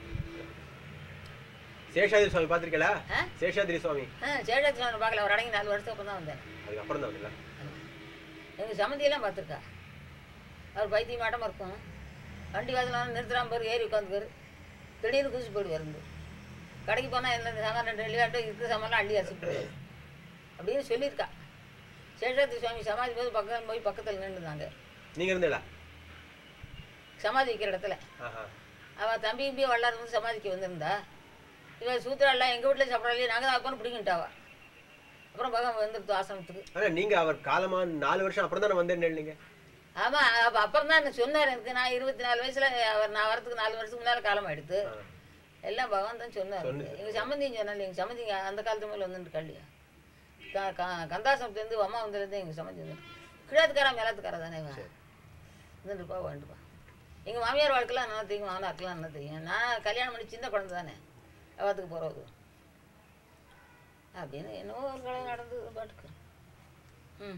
சேஷாதிரி சுவாமி பாத்திருக்கீங்களா ஆ? சேஷாதிரி சுவாமி ஆ சேடாச்சுன்னு பார்க்கல ஒரு அடங்கி நாலு வருஷத்துக்கு அப்புறம் தான் வந்தேன் அதுக்கப்புறம் தான் வந்துல எங்கள் சம்மந்தியெல்லாம் பார்த்துருக்கா அவர் பைத்தியம் மாட்டமாக இருக்கும் வண்டி வாசலாம் நிறுத்துறாம பாரு ஏறி உட்காந்துக்காரு திடீர்னு குதிச்சு போயிடுவார் இருந்து கடைக்கு போனால் என்ன சாமான் ரெண்டு விளையாட்டு இருக்கிற சாமான்லாம் அள்ளி அரிசி போயிடுவார் அப்படின்னு சொல்லியிருக்கா சேஷாத்தி சுவாமி சமாதி போது பக்கத்தில் போய் பக்கத்தில் நின்றுதாங்க நீங்க இருந்தீங்களா சமாதி வைக்கிற இடத்துல ஆஹா அவள் தம்பி கிம்பி வள்ளார் வந்து சமாதிக்கு வந்திருந்தா இவன் சூத்திராலாம் எங்கள் வீட்டில் சாப்பிடலையே நாங்கள் தான் அப்பன்னு பிடிக்கிட்டாவா அப்புறம் பகவான் வந்துருத்து ஆசிரமத்துக்கு ஆனா நீங்க அவர் காலமா நாலு வருஷம் அப்புறம் தானே வந்தேன்னு நீங்க ஆமாம் அப்போ அப்புறம் தான் எனக்கு சொன்னார் எனக்கு நான் இருபத்தி நாலு வயசில் அவர் நான் வரதுக்கு நாலு வருஷத்துக்கு முன்னால் காலம் ஆயிடுத்து ஆ. எல்லாம் பகவான் தான் சொன்னார் சொன்னது. எங்கள் சம்மந்தியும் சொன்னால எங்கள் சம்மந்திங்க அந்த காலத்து மேலே வந்துட்டு கல்லியா க க- கந்தாசனத்துலேருந்து அம்மா வந்துருந்து எங்கள் சம்மந்தி வந்து கிழத்துக்காரா மேலத்துக்காரா தானே இவன் வந்துட்டுப்பா வேண்டுப்பா எங்கள் மாமியார் வாழ்க்கைலாம் நல்லா தெரியும் மாமனாருக்கெல்லாம் நல்லா தெரியும் நான் கல்யாணம் பண்ணி சின்ன குழந்தை தானே அவத்துக்கு போகிறது அப்படின்னு என்னவோ ஒரு கலை நடந்தது பாட்டுக்கு ம்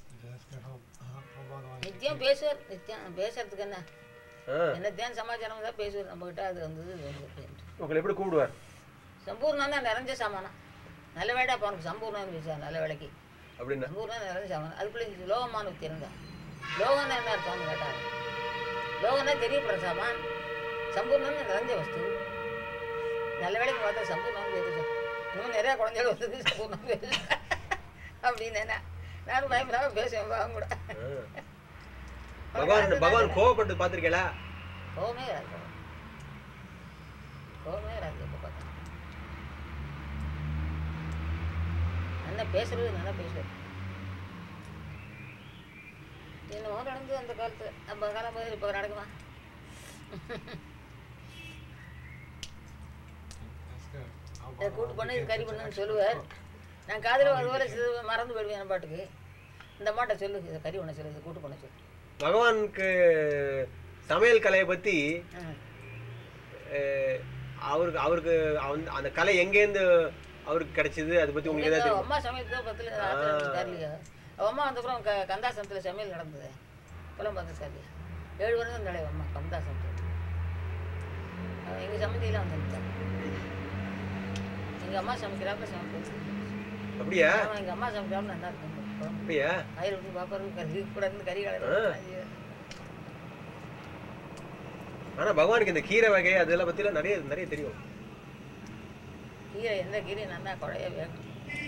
நித்தியம் பேசுவார் நித்தியம் பேசுறதுக்கு என்ன ஆ. என்னத்தையும் சமாச்சாரம் தான் பேசுவார் நம்மகிட்ட அது வந்தது இது வந்தது அப்படின்ட்டு உங்களை எப்படி கூப்பிடுவார் சம்பூர்ணம் தான் நிறைஞ்ச சாமானம் நல்ல வேடா அப்போ அவனுக்கு சம்பூர்ணம் பேசுவார் நல்ல வேலைக்கு அப்படின்னா சம்பூர்ணம் நிறைஞ்ச சாமானம் அதுக்குள்ளே லோகமான வித்தி இருந்தா லோகம் என்ன அர்த்தம்னு கேட்டாங்க லோகம்னா தெரியப்படுற சாமான் சம்பூர்ணம்னு நிறைஞ்ச வஸ்து நல்ல வேலைக்கு பார்த்தா சம்பூர்ணம் பேசுச்சு இன்னும் நிறையா குழந்தைகள் வந்தது சம்பூர்ணம் பேசு அப்படின்னு என்ன நானும் பயப்படாம பேசுவேன் அவங்க கூட ஆ. பகவான் பகவான் கோவப்பட்டு பாத்திருக்கீங்களா கோவமே வராது கோவமே வராது எப்போ பார்த்தா நல்லா பேசுறது நல்லா பேசுவார் என்னமோ நடந்தது அந்த காலத்தில் நம்ம காலம் போது இப்போ நடக்குமா இதை கூட்டு பண்ணு இது கறி பண்ணுன்னு சொல்லுவார் நான் காதில் ஒரு வேலை மறந்து போயிடுவேன் என் பாட்டுக்கு இந்த மாட்டை சொல்லு இதை கறி பண்ண சொல்லு இதை கூட்டு பண்ண சொல்லு பகவானுக்கு சமையல் கலையை பத்தி ம் அஹ், அவருக்கு அவருக்கு அந்த- அந்த கலை எங்கேருந்து அவருக்கு கிடைச்சது அதை பத்தி உங்களுக்கு ஏதாவது எங்க தெரியுமா அம்மா சமையல் பத்தில் தெரியலையா அவ அம்மா வந்தப்புறம் க கந்தாசனத்தில் சமையல் நடந்தது புலம் பார்த்து தெரியலையா ஏழு வருஷம் தலைவ அம்மா கந்தாசனத்தில் எங்கள் சமையலாம் வந்துருந்தாங்க எங்கள் அம்மா சமைக்கிறாப்புல சமைப்போம் அப்படியா ஆமாம் எங்கள் அம்மா சமைக்கிறாப்புல நல்லா இருக்கும் குழம்பு. அப்படியா வயிறு விட்டு பாப்பாரு கறி கூட இருந்து கறி ஆ. கலர் ஆனா பகவானுக்கு இந்த கீரை வகை அதெல்லாம் பத்திலாம் நிறைய நிறைய தெரியும் கீரை எந்த கீரை நல்லா குழைய வேகும்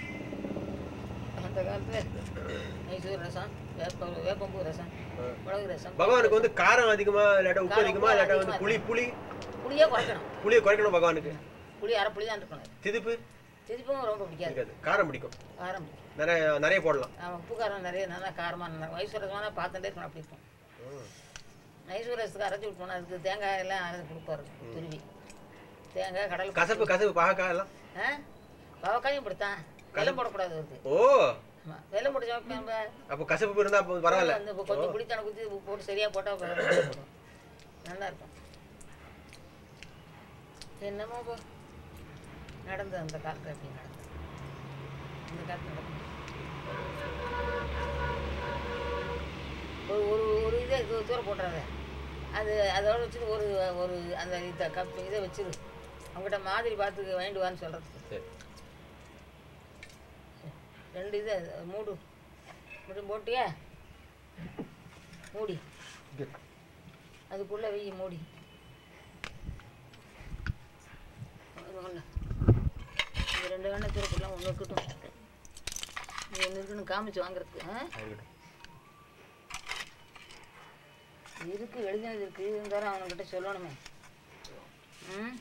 அந்த காலத்தில் மைசூர் ரசம் வேப்ப வேப்பம்பூ ரசம் மிளகு ரசம் பகவானுக்கு வந்து காரம் அதிகமா இல்லாட்டா உப்பு காரம் அதிகமா உப்பு இல்லாட்டா அதிகமா வந்து புளி புளி புளியே குறைக்கணும் புளியை குறைக்கணும் பகவானுக்கு புளி அரை புளி தான் இருக்கணும் திதிப்பு திருப்பவும் ரொம்ப பிடிக்காது இருக்காது காரம் பிடிக்கும் காரம் பிடிக்கும் நிறைய நிறைய போடலாம் அவன் உப்பு காரம் நிறைய நல்லா காரமாக நல்லா வயசுரசமான பார்த்துட்டே இருக்கணும் அப்படி இருக்கும் நைசூரஸுக்கு அரைச்சி விட்டு அதுக்கு தேங்காய் எல்லாம் அரைச்சி கொடுப்பாரு துருவி தேங்காய் கடல் கசப்பு கசப்பு பாகக்காய் எல்லாம் ஆ பவக்காயும் இப்படித்தான் வெள்ளம் போடக்கூடாது அதுக்கு ஓ ஆமாம் வெள்ளம் போட்டு சமைப்பேன் நம்ம அப்போ கசப்பு இருந்தா அப்போ பரவாயில்ல அந்த கொஞ்சம் புளித்தனை குத்தி உப்பு போட்டு சரியாக போட்டால் நல்லா இருக்கும் என்னமோ போ நடந்தது அந்த காலத்தில் எப்படி நடந்தது இந்த காலத்தில் நடந்தது ஒரு ஒரு ஒரு இதை இது தூர போட்டுறாத அது அதோட வச்சுட்டு ஒரு ஒரு அந்த இதை கப் இதை வச்சிரு அவங்ககிட்ட மாதிரி பார்த்து வாங்கிட்டு வான்னு சொல்கிறதுக்கு சரி ரெண்டு இது மூடு மட்டும் போட்டியா மூடி அதுக்குள்ளே வெய்ய மூடி அது ஒண்ணு. இந்த ரெண்டு வேணை திருப்பெல்லாம் ஒன்று இருக்கட்டும் இது ஒன்று இருக்குன்னு காமிச்சு வாங்குறதுக்கு ஆ இருக்கட்டும். இருக்கு எழுதினது இருக்கு இருந்தாலும் அவனுக்கிட்ட சொல்லணுமே ம்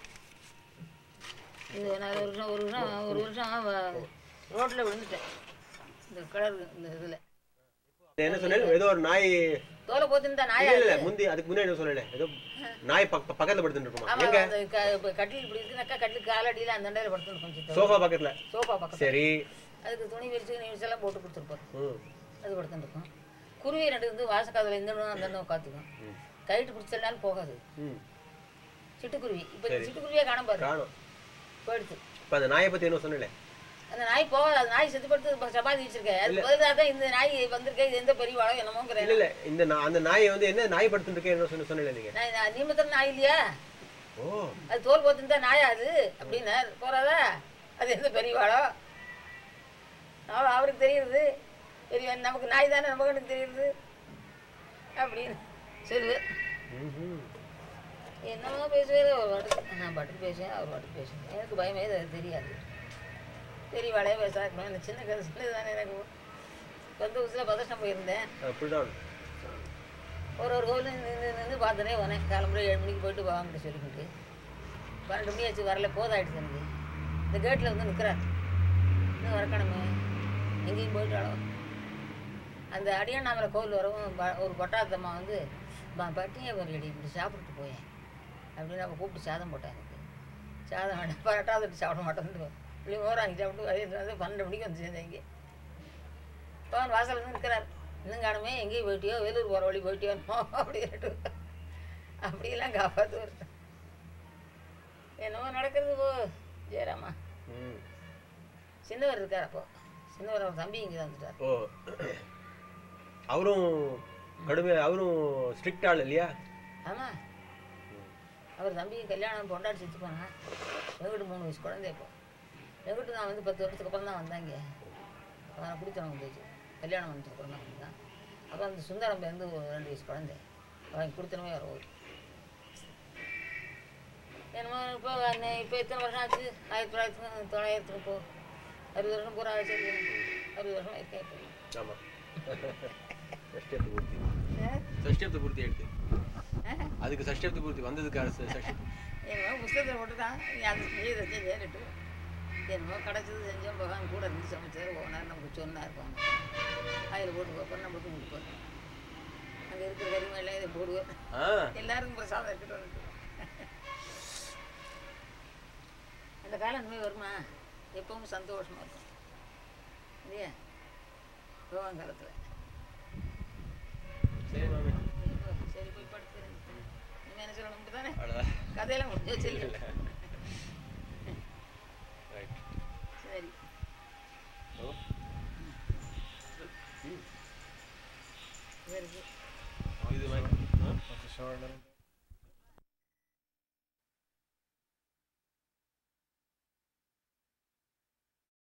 இது நான் ஒரு வருஷம் ஒரு வருஷம் ஒரு வருஷம் ரோட்டில் விழுந்துட்டேன் இந்த கலர் இந்த இதில் இது என்ன சொன்னேன் ஏதோ ஒரு நாய் தோலை போத்துன்னு தான் நாயா இல்ல இல்ல முந்தி அதுக்கு முன்னாடி என்ன சொன்னேன் ஏதோ நாய் பக்க பக்கத்துல படுத்துட்டு இருக்குமா ஆமா எங்க அந்த க- இப்ப கட்டில் இப்படி இருக்குனாக்கா கட்டில் காலடியில் அந்த அண்டையில் படுத்துன்னு கொஞ்சம் சோஃபா பக்கத்துல சோஃபா பக்கத்தில் சரி அதுக்கு துணி விரிச்சு நீ எல்லாம் போட்டு கொடுத்துருப்பாரு ம் அது படுத்துன்னு இருக்கும் குருவி ரெண்டு வந்து வாசக்காதில் இந்த இடம் அந்த இடம் காத்துக்கும் கைட்டு பிடிச்சதுனாலும் போகாது ம் சிட்டுக்குருவி இப்போ சிட்டுக்குருவியே காணும் பாரு காணும் போயிடுச்சு இப்ப அந்த நாயை பத்தி என்ன சொன்னல அந்த நாய் போகாது அந்த நாய் செத்து படுத்து இப்ப சப்பாத்தி வச்சிருக்கேன் அது பதிலாக தான் இந்த நாய் வந்திருக்கேன் இது எந்த பெரிய வாழம் என்னமோங்கிறேன் இல்ல இல்ல இந்த நா- அந்த நாயை வந்து என்ன நாய் படுத்துட்டு இருக்கேன் என்ன சொன்ன சொன்னல நீங்க நான் நான் நீ மாத்திரம் நாய் இல்லையா ஓ அது தோல் போத்துன்னு தான் நாயா அது அப்படின்னார் போறாதா அது எந்த பெரிய வாழம் அவ அவருக்கு தெரியுது பெரிய நமக்கு நாய் தானே நம்ம கண்ணுக்கு தெரியுது அப்படின்னு சொல்லுவேன் ம்ஹும். என்னமோ பேசுவார் அவர் பாட்டுக்கு நான் பாட்டுக்கு பேசுவேன் அவர் பாட்டுக்கு பேசுவேன் எனக்கு பயமே அது தெரியாது பெரிய வாழையே பேசுறாங்க எனக்கு சின்ன கதை சின்னது தானே எனக்கு சொந்த ஊசில் பதஷ்டம் போயிருந்தேன் அப்படிதான் ஒரு ஒரு கோவில் நின்று நின்று பார்த்துனே வந்தேன் காலம்புரை ஏழு மணிக்கு போயிட்டு வாங்கிட்டு சொல்லிக்கிட்டு பன்னெண்டு மணி ஆச்சு வரல போதாயிடுச்சு எனக்கு இந்த கேட்டில் வந்து நிற்கிறார் இன்னும் வரக்கணுமே எங்கேயும் போயிட்டாலும் அந்த அடியாண்ணாமலை கோவில் வரவும் ப- ஒரு பட்டாத்தம்மா வந்து "பா- பட்டினியை வரலடி இப்படி சாப்பிட்டுட்டு போயேன் அப்படின்னு அவள் கூப்பிட்டு சாதம் போட்டேன் எனக்கு சாதம் வேண்டாம் பட்டாத்துட்டு சாப்பிட மாட்டேன்ட்டு இப்படி ஓராங்கி சாப்பிட்டு அதே நேரத்துல பன்னெண்டு மணிக்கு வந்து சேர்ந்தேன் இங்கே பவன் வாசல் வந்து நிற்கிறார் இன்னும் காணுமே எங்கேயும் போயிட்டியோ வேலூர் போகிற வழி போயிட்டியோ அப்படின்ட்டு அப்படியெல்லாம் காப்பாற்று என்னமோ நடக்கிறது போ ஜெயராமா ம். சின்னவர் இருக்கார் அப்போ சின்னவர் அவர் தம்பி இங்கே வந்துட்டார் ஓ அவரும் கடுமை அவரும் ஸ்ட்ரிக்ட் ஆள் இல்லையா ஆமாம் அவர் தம்பி கல்யாணம் பொண்டாடி செத்து போனா எங்கிட்ட மூணு வயசு குழந்தை இப்போ எங்கிட்ட நான் வந்து பத்து வருஷத்துக்கு அப்புறம் தான் வந்தாங்க அவனை குடித்தனம் வந்துச்சு கல்யாணம் பண்ணதுக்கு அப்புறம் தான் வந்தான் அப்போ அந்த சுந்தரம் பிறந்து ஒரு ரெண்டு வயசு குழந்தை அவன் குடித்தனமே வர ஒரு என்னமோ இப்போ அன்னை- இப்போ எத்தனை வருஷம் ஆச்சு ஆயிரத்தி தொள்ளாயிரத்துக்கு தொள்ளாயிரத்துக்கு இப்போ அறுபது வருஷம் பூரா ஆச்சு அறுபது வருஷம் இருக்கேன் இப்போ ஆமா சஷ்டியப்த பூர்த்தி சஷ்டியப்த பூர்த்தி எடுத்து அதுக்கு சஷ்டியப்த பூர்த்தி வந்ததுக்கு அரசு சஷ்டி என்னமோ புஸ்தகத்தில் போட்டுதான் நீ அந்த செய்யறதை சேரிட்டு என்னமோ கிடச்சது செஞ்சோம் பகவான் கூட இருந்து சமைச்சார் போனார் நமக்கு சொன்னார் போனோம் அதில் போட்டு பார்ப்போம் நம்மளுக்கு கொடுப்பார் அங்கே இருக்கிற கரிமையெல்லாம் இதை போடுவார் ஆ எல்லாருக்கும் பிரசாதம் எடுத்துட்டு வந்துட்டு அந்த காலம் இனிமேல் வருமா எப்பவும் சந்தோஷமா இருக்கும் இல்லையா பகவான் காலத்தில் சரி மாமி சரி போய் படுத்துக்கிறேன் இனிமேல் என்ன சொல்லணும் தானே அவ்வளோதான் கதையெல்லாம் முடிஞ்சு வச்சிருக்கேன் ரைட் சரி ஓ சரி இது மாதிரி ஆ Varför kör den inte?